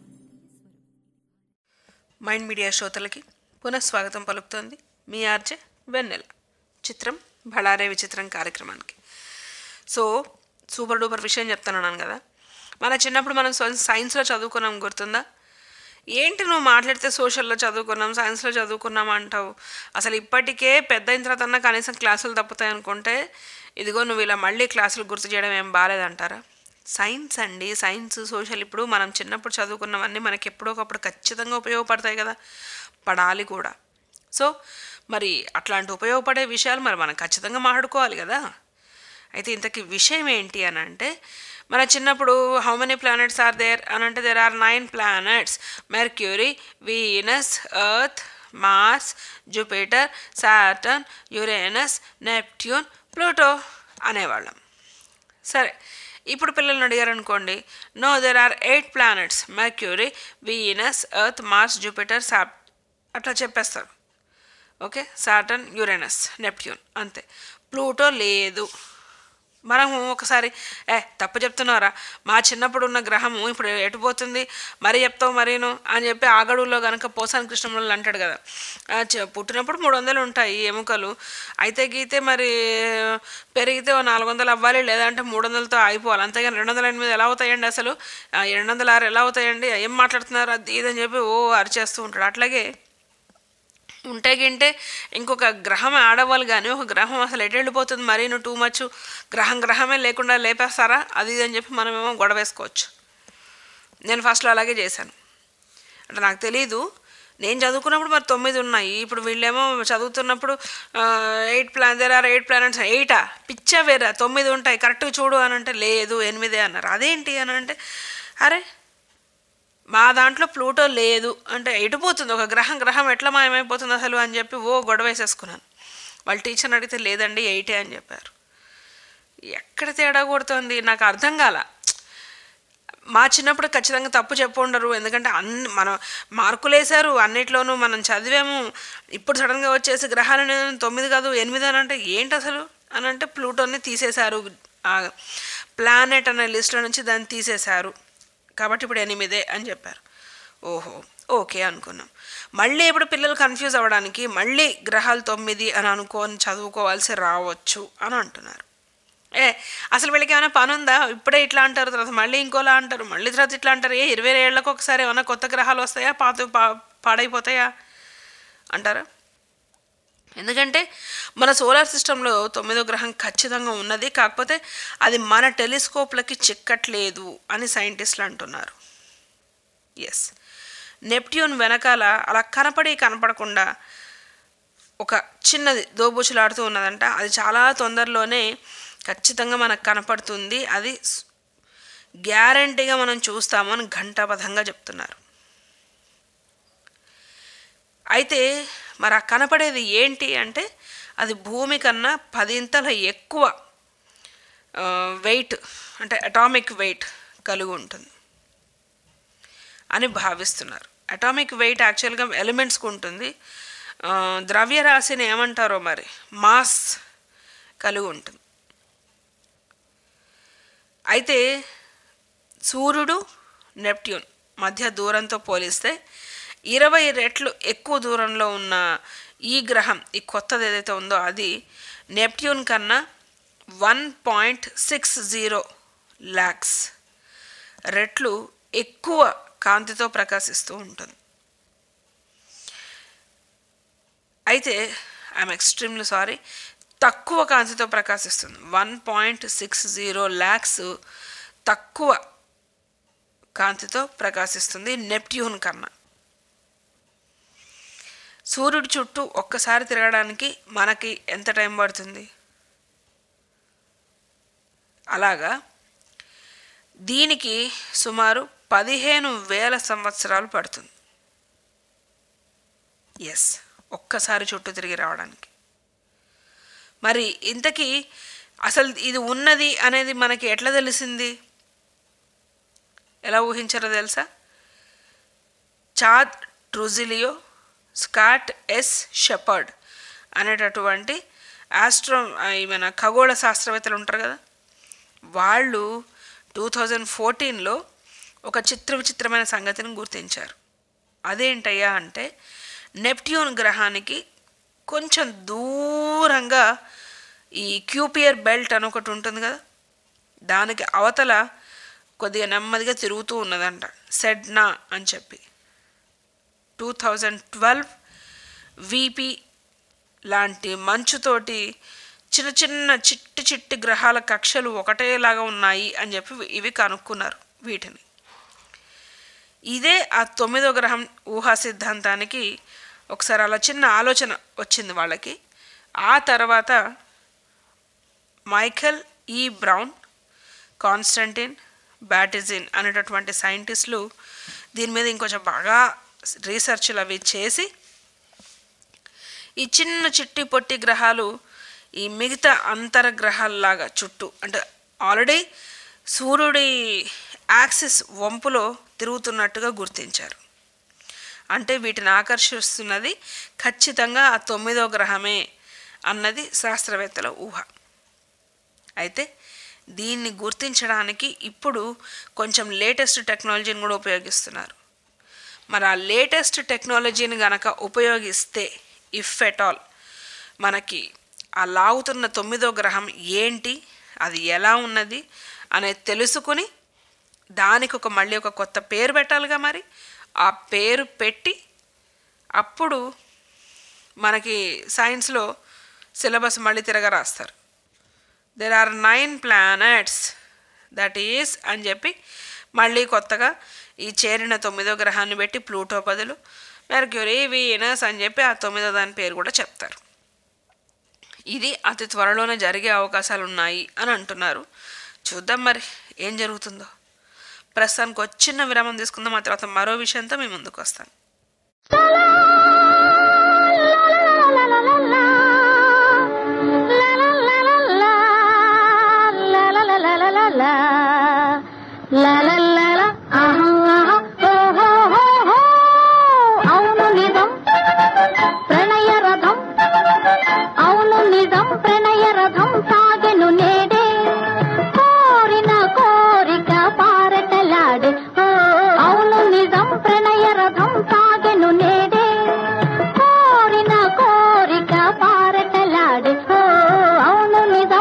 మైండ్ మీడియా శ్రోతలకి పునఃస్వాగతం పలుకుతోంది మీ ఆర్జే వెన్నెల చిత్రం బళారే విచిత్రం కార్యక్రమానికి సో సూపర్ డూపర్ విషయం చెప్తున్నాను కదా మన చిన్నప్పుడు మనం సై- సైన్స్లో చదువుకున్నాం గుర్తుందా ఏంటి నువ్వు మాట్లాడితే సోషల్లో చదువుకున్నాం సైన్స్లో చదువుకున్నాం అంటావు అసలు ఇప్పటికే పెద్ద అయిన తర్వాత అన్నా కనీసం క్లాసులు తప్పుతాయి అనుకుంటే ఇదిగో నువ్వు ఇలా మళ్ళీ క్లాసులు గుర్తు చేయడం ఏం బాగాలేదంటారా సైన్స్ అండి సైన్స్ సోషల్ ఇప్పుడు మనం చిన్నప్పుడు చదువుకున్నవన్నీ మనకి ఎప్పుడో ఒకప్పుడు ఖచ్చితంగా ఉపయోగపడతాయి కదా పడాలి కూడా సో మరి అట్లాంటి ఉపయోగపడే విషయాలు మరి మనం ఖచ్చితంగా మాట్లాడుకోవాలి కదా అయితే ఇంతకీ విషయం ఏంటి అని అంటే మన చిన్నప్పుడు how many planets are there అని అంటే there are nine planets Mercury Venus Earth Mars Jupiter Saturn Uranus Neptune Pluto అనేవాళ్ళం సరే ఇప్పుడు పిల్లల్ని అడిగారు అనుకోండి no there are eight planets Mercury Venus Earth Mars Jupiter సాప్ అట్లా చెప్పేస్తారు ఓకే సాటర్న్ యురేనస్ నెప్ట్యూన్ అంతే ప్లూటో లేదు మనము ఒకసారి ఏ తప్పు చెప్తున్నారా మా చిన్నప్పుడు ఉన్న గ్రహము ఇప్పుడు ఎటుపోతుంది మరీ చెప్తావు మరీను అని చెప్పి ఆగడులో కనుక పోసాని కృష్ణములు అంటాడు కదా ఆ, చ- పుట్టినప్పుడు మూడు వందలు ఉంటాయి ఎముకలు అయితే గీతే మరి పెరిగితే ఓ నాలుగు వందలు అవ్వాలి లేదంటే మూడు వందలతో అయిపోవాలి అంతేగాని రెండు వందల ఎనిమిది ఎలా అవుతాయండి అసలు ఆ, రెండు వందల ఆరు ఎలా అవుతాయండి ఏం మాట్లాడుతున్నారు అది ఇదని చెప్పి ఓ అరిచేస్తూ ఉంటాడు అట్లాగే ఉంటే గింటే ఇంకొక గ్రహం ఆడవాళ్ళు కానీ ఒక గ్రహం అసలు ఎటు వెళ్ళిపోతుంది మరీ నువ్వు టూ మచ్ గ్రహం గ్రహమే లేకుండా లేపేస్తారా అది ఇది అని చెప్పి మనమేమో గొడవ వేసుకోవచ్చు నేను ఫస్ట్లో అలాగే చేశాను అంటే నాకు తెలీదు నేను చదువుకున్నప్పుడు మరి తొమ్మిది ఉన్నాయి ఇప్పుడు వీళ్ళేమో చదువుతున్నప్పుడు eight plan there are eight planets ఎయిటా పిచ్చా వేరా తొమ్మిది ఉంటాయి కరెక్ట్గా చూడు అని అంటే లేదు ఎనిమిదే అన్నారు అదేంటి అని అంటే అరే మా దాంట్లో ప్లూటో లేదు అంటే ఎటుపోతుంది ఒక గ్రహం గ్రహం ఎట్లా మాయమైపోతుంది అసలు అని చెప్పి ఓ గొడవ వేసేసుకున్నాను వాళ్ళ టీచర్ని అడిగితే లేదండి ఎయిటే అని చెప్పారు ఎక్కడ తేడా కొడుతుంది నాకు అర్థం కాల మా చిన్నప్పుడు ఖచ్చితంగా తప్పు చెప్పు ఉండరు ఎందుకంటే అన్ని మనం మార్కులు వేశారు అన్నిట్లోనూ మనం చదివాము ఇప్పుడు సడన్గా వచ్చేసి గ్రహాలు తొమ్మిది కాదు ఎనిమిది అని అంటే ఏంటి అసలు అని అంటే ప్లూటోని తీసేశారు ఆ ప్లానెట్ అనే లిస్ట్లో నుంచి దాన్ని తీసేశారు కాబట్టి ఇప్పుడు ఎనిమిదే అని చెప్పారు ఓహో ఓకే అనుకున్నాం మళ్ళీ ఇప్పుడు పిల్లలు కన్ఫ్యూజ్ అవ్వడానికి మళ్ళీ గ్రహాలు తొమ్మిది అని అనుకొని చదువుకోవాల్సి రావచ్చు అని అంటున్నారు ఏ అసలు వీళ్ళకి ఏమైనా పని ఉందా ఇప్పుడే ఇట్లా అంటారు తర్వాత మళ్ళీ ఇంకోలా అంటారు మళ్ళీ తర్వాత ఇట్లా అంటారు ఏ ఇరవై ఏళ్ళకి ఒకసారి ఏమైనా కొత్త గ్రహాలు వస్తాయా పాత పా పాడైపోతాయా అంటారా ఎందుకంటే మన సోలార్ సిస్టంలో తొమ్మిదో గ్రహం ఖచ్చితంగా ఉన్నది కాకపోతే అది మన టెలిస్కోప్లకి చిక్కట్లేదు అని సైంటిస్టులు అంటున్నారు ఎస్ నెప్ట్యూన్ వెనకాల అలా కనపడి కనపడకుండా ఒక చిన్నది దోబూచులాడుతూ ఉన్నదంట అది చాలా తొందరలోనే ఖచ్చితంగా మనకు కనపడుతుంది అది గ్యారంటీగా మనం చూస్తాము అని ఘంటాపథంగా చెప్తున్నారు అయితే మరి ఆ కనపడేది ఏంటి అంటే అది భూమి కన్నా పదింతల ఎక్కువ వెయిట్ అంటే అటామిక్ వెయిట్ కలిగి ఉంటుంది అని భావిస్తున్నారు అటామిక్ వెయిట్ యాక్చువల్గా ఎలిమెంట్స్కి ఉంటుంది ఆ, ద్రవ్యరాశిని ఏమంటారో మరి మాస్ కలిగి ఉంటుంది అయితే సూర్యుడు నెప్ట్యూన్ మధ్య దూరంతో పోలిస్తే ఇరవై రెట్లు ఎక్కువ దూరంలో ఉన్న ఈ గ్రహం ఈ కొత్తది ఏదైతే ఉందో అది నెప్ట్యూన్ కన్నా one point six zero lakhs రెట్లు ఎక్కువ కాంతితో ప్రకాశిస్తూ ఉంటుంది అయితే ఐఎమ్ ఎక్స్ట్రీమ్లీ సారీ తక్కువ కాంతితో ప్రకాశిస్తుంది one point six zero lakhs తక్కువ కాంతితో ప్రకాశిస్తుంది నెప్ట్యూన్ కన్నా సూర్యుడి చుట్టూ ఒక్కసారి తిరగడానికి మనకి ఎంత టైం పడుతుంది అలాగా దీనికి సుమారు పదిహేను వేల సంవత్సరాలు పడుతుంది ఎస్ ఒక్కసారి చుట్టూ తిరిగి రావడానికి మరి ఇంతకీ అసలు ఇది ఉన్నది అనేది మనకి ఎట్లా తెలిసింది ఎలా ఊహించారో తెలుసా Chad Trujillo Scott S Sheppard అనేటటువంటి ఆస్ట్రో మన ఖగోళ శాస్త్రవేత్తలు ఉంటారు కదా వాళ్ళు టూ థౌజండ్ ఫోర్టీన్లో ఒక చిత్ర విచిత్రమైన సంగతిని గుర్తించారు అదేంటయ్యా అంటే నెప్ట్యూన్ గ్రహానికి కొంచెం దూరంగా ఈ క్యూపియర్ బెల్ట్ అని ఒకటి ఉంటుంది కదా దానికి అవతల కొద్దిగా నెమ్మదిగా తిరుగుతూ ఉన్నదంట సెడ్నా అని చెప్పి టూ థౌజండ్ ట్వెల్వ్ వీపీ లాంటి మంచుతోటి చిన్న చిన్న చిట్టి చిట్టి గ్రహాల కక్షలు ఒకటేలాగా ఉన్నాయి అని చెప్పి ఇవి కనుక్కున్నారు వీటిని ఇదే ఆ తొమ్మిదో గ్రహం ఊహా సిద్ధాంతానికి ఒకసారి అలా చిన్న ఆలోచన వచ్చింది వాళ్ళకి ఆ తర్వాత మైఖల్ ఈ బ్రౌన్ కాన్స్టంటిన్ బ్యాటిజిన్ అనేటటువంటి సైంటిస్టులు దీని మీద ఇంకొంచెం బాగా రీసెర్చ్లు అవి చేసి ఈ చిన్న చిట్టి పొట్టి గ్రహాలు ఈ మిగతా అంతర్గ్రహాల్లాగా చుట్టూ అంటే ఆల్రెడీ సూర్యుడి యాక్సిస్ వంపులో తిరుగుతున్నట్టుగా గుర్తించారు అంటే వీటిని ఆకర్షిస్తున్నది ఖచ్చితంగా ఆ తొమ్మిదో గ్రహమే అన్నది శాస్త్రవేత్తల ఊహ అయితే దీన్ని గుర్తించడానికి ఇప్పుడు కొంచెం లేటెస్ట్ టెక్నాలజీని కూడా ఉపయోగిస్తున్నారు మరి ఆ లేటెస్ట్ టెక్నాలజీని గనక ఉపయోగిస్తే ఇఫ్ ఎట్ ఆల్ మనకి ఆ లాగుతున్న తొమ్మిదో గ్రహం ఏంటి అది ఎలా ఉన్నది అనేది తెలుసుకుని దానికి ఒక మళ్ళీ ఒక కొత్త పేరు పెట్టాలిగా మరి ఆ పేరు పెట్టి అప్పుడు మనకి సైన్స్లో సిలబస్ మళ్ళీ తిరగ రాస్తారు there are nine planets that is అని చెప్పి మళ్ళీ కొత్తగా ఈ చేరిన తొమ్మిదో గ్రహాన్ని పెట్టి ప్లూటో బదులు మెర్క్యూరీ వీనస్ అని చెప్పి ఆ తొమ్మిదో దాని పేరు కూడా చెప్తారు ఇది అతి త్వరలోనే జరిగే అవకాశాలు ఉన్నాయి అని అంటున్నారు చూద్దాం మరి ఏం జరుగుతుందో ప్రస్తుతానికి ఒక చిన్న విరామం తీసుకుందాం ఆ తర్వాత మరో విషయంతో మీ ముందుకు వస్తాను అవును నిజం ప్రణయ రథం అవును నిజం ప్రణయ రథం సాగెను నేడే కోరిన కోరిక పారటలాడే ఓ, అవును నిజం ప్రణయ రథం సాగెను నేడే కోరిన కోరిక పారటలాడే ఓ, అవును నిజం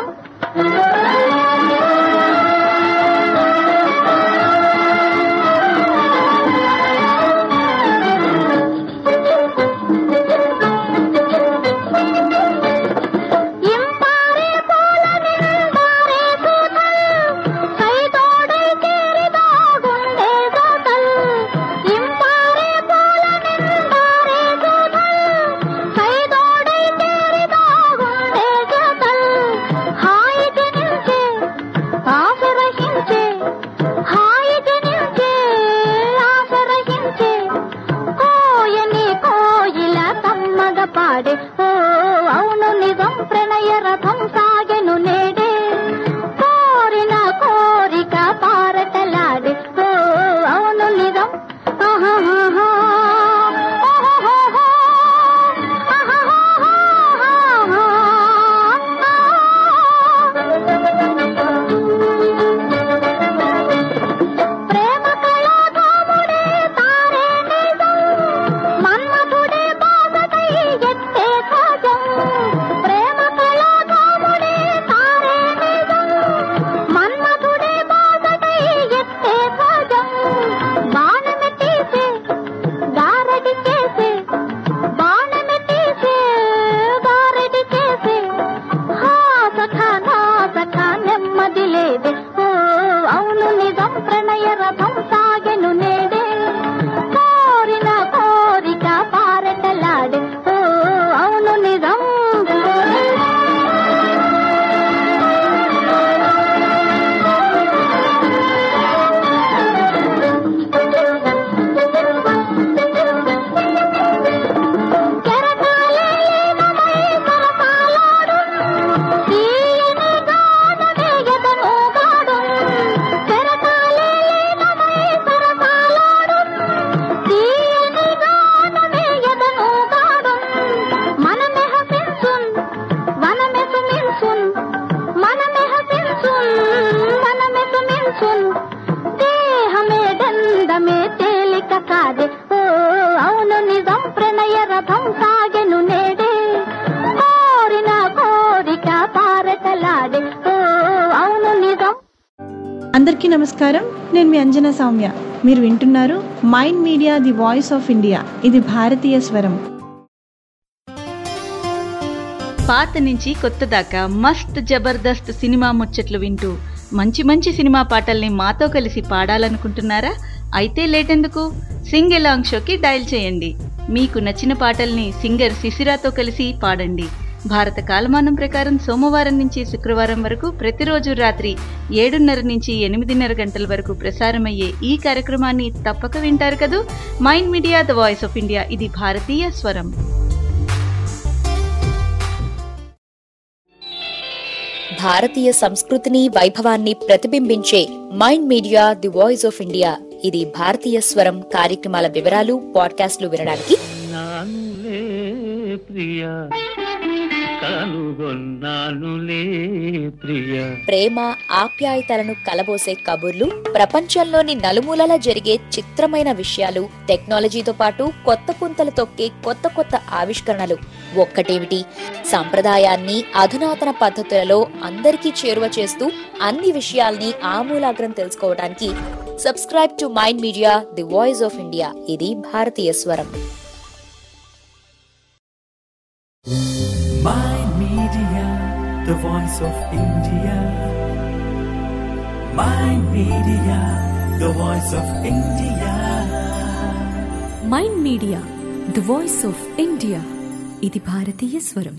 ఇంపారే పూలనిందారే సూతల్ సైతోడై కేరిదాగుండే సూతల్ ఇంపారే పూలనిందారే సూతల్ సైతోడై కేరిదాగుండే సూతల్ హాయి జనించే ఆశరహించే హాయి జనించే ఆశరహించే కోయని కోయిల తమ్మగ పాడే ఓ అవును నిజం ప్రణయ రథం సాగెను నేడే కోరిన కోరిక పారటలాడే ఓ అవును నిజం ఆహాహా. ఓహోహోహో. ప్రేమ కళాధాముడే తారే నిజం మన్మథుడే బాసటై ఎత్తే ధ్వజం ప్రేమ కళాధాముడే తారే నిజం మన్మథుడే బాసటై ఎత్తే ధ్వజం బాణమె తీసే గారడి చేసే బాణమె తీసే గారడి చేసే హా సఖా నా సఖా నెమ్మది లేదే ఓ అవును నిజం ప్రణయ రథం సాగెను నేడే కోరిన కోరిక పారటలాడే ఓ అవును నిజం కెరటాలే లీనమై సరసాలాడు తీయని గానమే ఎదనూగాడు కెరటాలే లీనమై సరసాలాడు తీయని గానమే ఎదనూగాడు మనమె హసించున్ వనమె సుమించున్ మనమె హసించున్ వనమె సుమించున్ దేహమే దండమే తేలిక కాదే ఓ అవును నిజం ప్రణయ రథం సాగెను నేడే కోరిన కోరిక పారటలాడే ఓ అవును నిజం అందరికీ నమస్కారం నేను మీ అంజనా సౌమ్య మీరు వింటున్నారు Mind Media the voice of India ఇది భారతీయ స్వరం పాత నుంచి కొత్త దాకా మస్త్ జబర్దస్త్ సినిమా ముచ్చట్లు వింటూ మంచి మంచి సినిమా పాటల్ని మాతో కలిసి పాడాలనుకుంటున్నారా అయితే లేటెందుకు సింగ్ ఎలాంగ్ షోకి డయల్ చేయండి మీకు నచ్చిన పాటల్ని సింగర్ శిశిరాతో కలిసి పాడండి భారత కాలమానం ప్రకారం సోమవారం నుంచి శుక్రవారం వరకు ప్రతిరోజు రాత్రి ఏడున్నర నుంచి ఎనిమిదిన్నర గంటల వరకు ప్రసారమయ్యే ఈ కార్యక్రమాన్ని తప్పక వింటారు కదూ Mind Media the voice of India ఇది భారతీయ స్వరం భారతీయ సంస్కృతిని వైభవాన్ని ప్రతిబింబించే Mind Media the voice of India ఇది భారతీయ స్వరం కార్యక్రమాల వివరాలు పాడ్కాస్ట్లు వినడానికి నానులే ప్రియా కనుగొన్నానులే ప్రియ ప్రేమ ఆప్యాయతలను కలబోసే కబుర్లు ప్రపంచంలోని నలుమూలల జరిగే చిత్రమైన విషయాలు టెక్నాలజీతో పాటు కొత్త పుంతలు తొక్కే కొత్త కొత్త ఆవిష్కరణలు ఒక్కటేమిటి సంప్రదాయాన్ని అధునాతన పద్ధతులలో అందరికీ చేరువ చేస్తూ అన్ని విషయాల్ని ఆమూలాగ్రం తెలుసుకోవడానికి subscribe to Mind Media the voice of India ఇది భారతీయ స్వరం Mind Media, the voice of India. Mind Media, the voice of India. Mind Media the voice of India ఇది భారతీయ స్వరం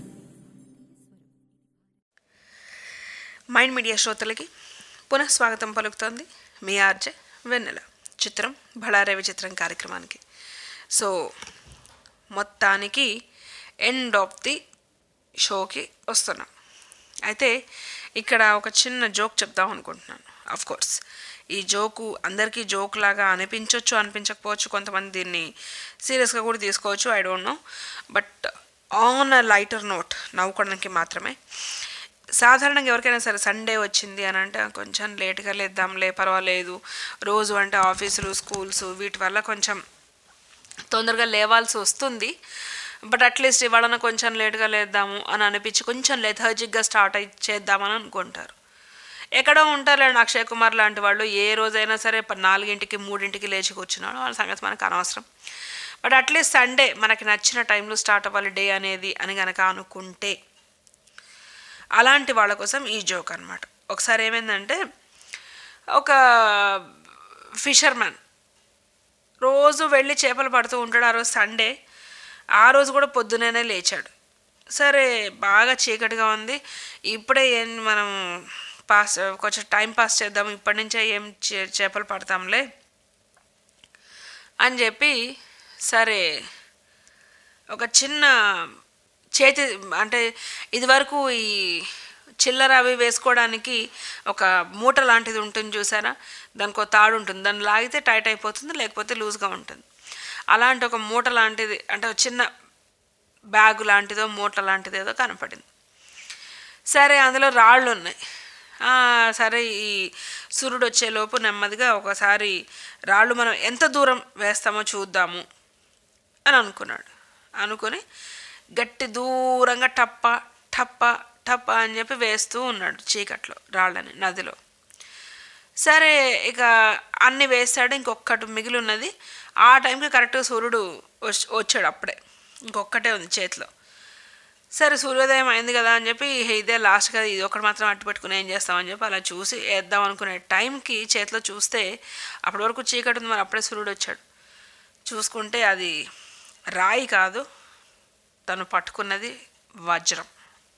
మైండ్ మీడియా శ్రోతలకి పునః స్వాగతం పలుకుతోంది మీ ఆర్జే వెన్నెల చిత్రం బళారే విచిత్రం కార్యక్రమానికి సో మొత్తానికి ఎండ్ ఆఫ్ ది షోకి వస్తున్నాం అయితే ఇక్కడ ఒక చిన్న జోక్ చెప్దాం అనుకుంటున్నాను అఫ్ కోర్స్ ఈ జోకు అందరికీ జోక్ లాగా అనిపించవచ్చు అనిపించకపోవచ్చు కొంతమంది దీన్ని సీరియస్గా కూడా తీసుకోవచ్చు I don't know but on a lighter note నవ్వుకోవడానికి మాత్రమే సాధారణంగా ఎవరికైనా సరే సండే వచ్చింది అని అంటే కొంచెం లేట్గా లేద్దాంలే పర్వాలేదు రోజు అంటే ఆఫీసులు స్కూల్స్ వీటి వల్ల కొంచెం తొందరగా లేవాల్సి వస్తుంది బట్ అట్లీస్ట్ ఇవాళన కొంచెం లేట్గా లేద్దాము అని అనిపించి కొంచెం లెథర్జిక్గా స్టార్ట్ అయి చేద్దామని అనుకుంటారు ఎక్కడో ఉంటారులేండి అక్షయ్ కుమార్ లాంటి వాళ్ళు ఏ రోజైనా సరే ప- నాలుగింటికి మూడింటికి లేచి కూర్చున్నాడు వాళ్ళ సంగతి మనకు అనవసరం బట్ అట్లీస్ట్ సండే మనకి నచ్చిన టైంలో స్టార్ట్ అవ్వాలి డే అనేది అని గనక అనుకుంటే అలాంటి వాళ్ళ కోసం ఈ జోక్ అనమాట ఒకసారి ఏమైందంటే ఒక ఫిషర్మ్యాన్ రోజు వెళ్ళి చేపలు పడుతూ ఉంటాడు ఆ రోజు సండే ఆ రోజు కూడా పొద్దునే లేచాడు సరే బాగా చీకటిగా ఉంది ఇప్పుడే ఏం మనం పాస్ కొంచెం టైం పాస్ చేద్దాం ఇప్పటి నుంచే ఏం చే- చేపలు పడతాంలే అని చెప్పి సరే ఒక చిన్న చేతి అంటే ఇదివరకు ఈ చిల్లర అవి వేసుకోవడానికి ఒక మూట లాంటిది ఉంటుంది చూసారా దానికి ఒక తాడు ఉంటుంది దాన్ని లాగితే టైట్ అయిపోతుంది లేకపోతే లూజ్గా ఉంటుంది అలాంటి ఒక మూట లాంటిది అంటే ఒక చిన్న బ్యాగు లాంటిదో మూట లాంటిది ఏదో కనపడింది సరే అందులో రాళ్ళు ఉన్నాయి ఆ, సరే ఈ సూర్యుడు వచ్చేలోపు నెమ్మదిగా ఒకసారి రాళ్ళు మనం ఎంత దూరం వేస్తామో చూద్దాము అని అనుకున్నాడు అనుకొని గట్టి దూరంగా టప్ప టప్ప టప్ప అని చెప్పి వేస్తూ ఉన్నాడు చీకట్లో రాళ్ళని నదిలో సరే ఇక అన్ని వేస్తాడు ఇంకొకటి మిగిలి ఉన్నది ఆ టైంకి కరెక్ట్గా సూర్యుడు వచ్- వచ్చాడు అప్పుడే ఇంకొక్కటే ఉంది చేతిలో సరే సూర్యోదయం అయింది కదా అని చెప్పి ఇదే లాస్ట్ కదా ఇది ఒకటి మాత్రం అట్టు పెట్టుకుని ఏం చేస్తామని చెప్పి అలా చూసి వేద్దాం అనుకునే టైంకి చేతిలో చూస్తే అప్పటి వరకు చీకటి ఉంది మరి అప్పుడే సూర్యుడు వచ్చాడు చూసుకుంటే అది రాయి కాదు తను పట్టుకున్నది వజ్రం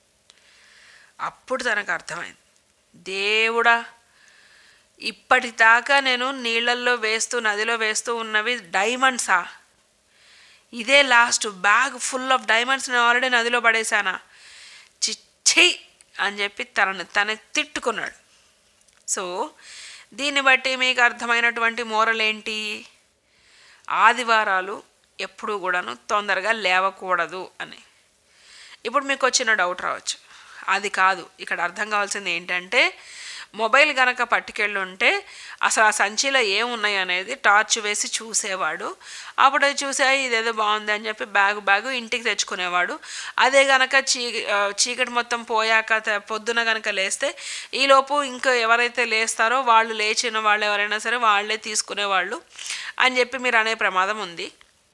అప్పుడు తనకు అర్థమైంది దేవుడా ఇప్పటిదాకా నేను నీళ్ళల్లో వేస్తూ నదిలో వేస్తూ ఉన్నవి డైమండ్సా ఇదే last bag full of diamonds నేను ఆల్రెడీ నదిలో పడేశానా చిచ్చి అని చెప్పి తనని తన తిట్టుకున్నాడు సో దీన్ని బట్టి మీకు అర్థమైనటువంటి మోరల్ ఏంటి ఆదివారాలు ఎప్పుడూ కూడాను తొందరగా లేవకూడదు అని ఇప్పుడు మీకు వచ్చిన డౌట్ రావచ్చు అది కాదు ఇక్కడ అర్థం కావాల్సింది ఏంటంటే మొబైల్ గనక పట్టుకెళ్ళి ఉంటే అసలు ఆ సంచిలో ఏమున్నాయి అనేది టార్చ్ వేసి చూసేవాడు అప్పుడు అది చూసా ఇదేదో బాగుంది అని చెప్పి బ్యాగ్ బ్యాగు ఇంటికి తెచ్చుకునేవాడు అదే గనక చీ ఆ, చీకటి మొత్తం పోయాక త- పొద్దున గనక లేస్తే ఈలోపు ఇంకా ఎవరైతే లేస్తారో వాళ్ళు లేచిన వాళ్ళు ఎవరైనా సరే వాళ్ళే తీసుకునేవాళ్ళు అని చెప్పి మీరు అనే ప్రమాదం ఉంది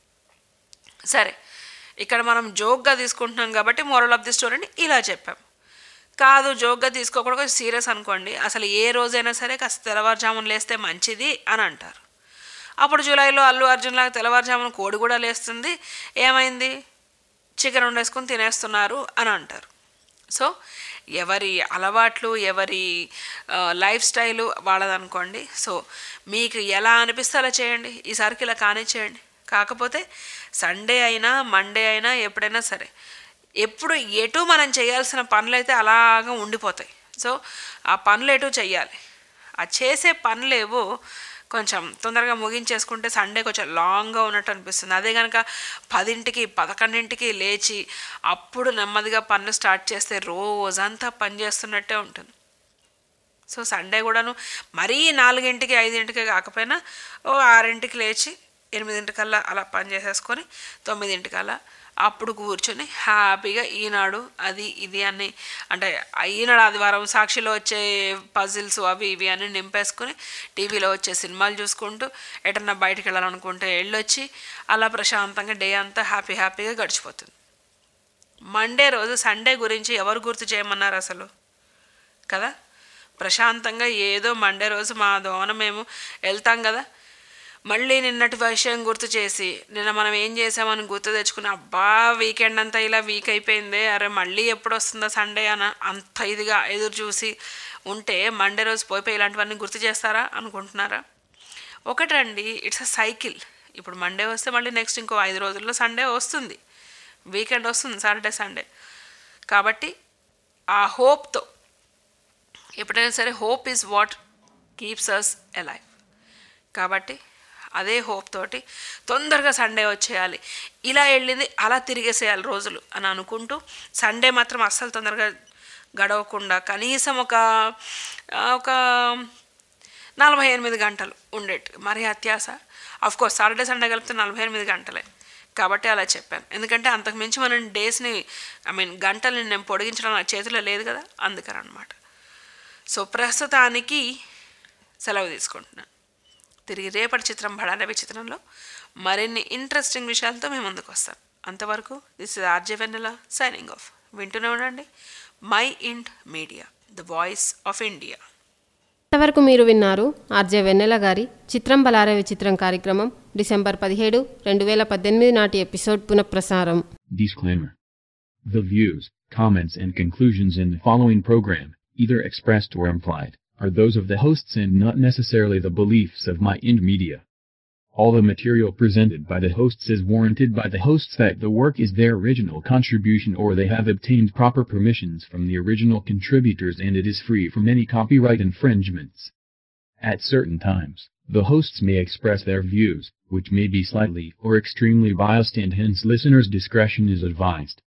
సరే ఇక్కడ మనం జోక్గా తీసుకుంటున్నాం కాబట్టి మోరల్ ఆఫ్ ది స్టోరీని ఇలా చెప్పాం కాదు జోక్గా తీసుకోకూడదు కొంచెం సీరియస్ అనుకోండి అసలు ఏ రోజైనా సరే కాస్త తెల్లవారుజామున లేస్తే మంచిది అని అంటారు అప్పుడు జూలైలో అల్లు అర్జున్ లాగా తెల్లవారుజామున కోడి కూడా లేస్తుంది ఏమైంది చికెన్ వండేసుకుని తినేస్తున్నారు అని అంటారు సో ఎవరి అలవాట్లు ఎవరి ఆ, లైఫ్ స్టైలు వాళ్ళదనుకోండి సో మీకు ఎలా అనిపిస్తే అలా చేయండి ఈసారికి ఇలా కానీ చేయండి కాకపోతే సండే అయినా మండే అయినా ఎప్పుడైనా సరే ఎప్పుడు ఎటు మనం చేయాల్సిన పనులు అయితే అలాగా ఉండిపోతాయి సో ఆ పనులు ఎటు చెయ్యాలి ఆ చేసే పనులేవో కొంచెం తొందరగా ముగించేసుకుంటే సండే కొంచెం లాంగ్గా ఉన్నట్టు అనిపిస్తుంది అదే కనుక పదింటికి పదకొండింటికి లేచి అప్పుడు నెమ్మదిగా పన్ను స్టార్ట్ చేస్తే రోజంతా పని చేస్తున్నట్టే ఉంటుంది సో సండే కూడాను మరీ నాలుగింటికి ఐదింటికి కాకపోయినా ఓ ఆరింటికి లేచి ఎనిమిదింటికల్లా అలా పని చేసేసుకొని తొమ్మిదింటికల్లా అప్పుడు కూర్చొని హ్యాపీగా ఈనాడు అది ఇది అని అంటే ఆ ఈనాడు ఆదివారం సాక్షిలో వచ్చే పజిల్స్ అవి ఇవి అని నింపేసుకొని టీవీలో వచ్చే సినిమాలు చూసుకుంటూ ఎటన్నా బయటికి వెళ్ళాలనుకుంటే వెళ్ళొచ్చి అలా ప్రశాంతంగా డే అంతా హ్యాపీ హ్యాపీగా గడిచిపోతుంది మండే రోజు సండే గురించి ఎవరు గుర్తు చేయమన్నారు అసలు కదా ప్రశాంతంగా ఏదో మండే రోజు మా దోన మేము వెళ్తాం కదా మళ్ళీ నిన్నటి విషయం గుర్తు చేసి నిన్న మనం ఏం చేసామని గుర్తు తెచ్చుకుని అబ్బా వీకెండ్ అంతా ఇలా వీక్ అయిపోయిందే అరే మళ్ళీ ఎప్పుడు వస్తుందో సండే అని అంత ఇదిగా ఎదురు చూసి ఉంటే మండే రోజు పోయిపోయి ఇలాంటివన్నీ గుర్తు చేస్తారా అనుకుంటున్నారా ఒకటండి ఇట్స్ అ సైకిల్ ఇప్పుడు మండే వస్తే మళ్ళీ నెక్స్ట్ ఇంకో ఐదు రోజుల్లో సండే వస్తుంది వీకెండ్ వస్తుంది సాటర్డే సండే కాబట్టి ఆ హోప్తో ఎప్పుడైనా సరే hope is what keeps us alive కాబట్టి అదే హోప్ తోటి తొందరగా సండే వచ్చేయాలి ఇలా వెళ్ళింది అలా తిరిగేసేయాలి రోజులు అని అనుకుంటూ సండే మాత్రం అస్సలు తొందరగా గడవకుండా కనీసం ఒక ఆ, ఒక నలభై ఎనిమిది గంటలు ఉండేట్టు మరి అత్యాస కోర్స్ సాటర్డే సండే కలిపితే నలభై ఎనిమిది గంటలే కాబట్టి అలా చెప్పాను ఎందుకంటే అంతకుమించి మనం డేస్ని ఐ మీన్ గంటల్ని నేను పొడిగించడం నా చేతిలో లేదు కదా అందుకని అనమాట సో ప్రస్తుతానికి సెలవు తీసుకుంటున్నాను తిరిగి రేపటి చిత్రం బడారవి చిత్రంలో మరిన్ని ఇంట్రెస్టింగ్ విషయాలతో మేము ముందుకు వస్తాం అంతవరకు this is RJ Vennela signing off వింటూనే ఉండండి Mind Media the voice of India ఇంతవరకు మీరు విన్నారు ఆర్జే వెన్నెల గారి చిత్రం బలారవి చిత్రం కార్యక్రమం డిసెంబర్ పదిహేడు రెండు వేల పద్దెనిమిది నాటి ఎపిసోడ్ పునఃప్రసారం Disclaimer. The views, comments, and conclusions in the following program, either expressed or implied, are those of the hosts and not necessarily the beliefs of My Ind Media. All the material presented by the hosts is warranted by the hosts that the work is their original contribution or they have obtained proper permissions from the original contributors and it is free from any copyright infringements. At certain times, the hosts may express their views, which may be slightly or extremely biased and hence listeners' discretion is advised.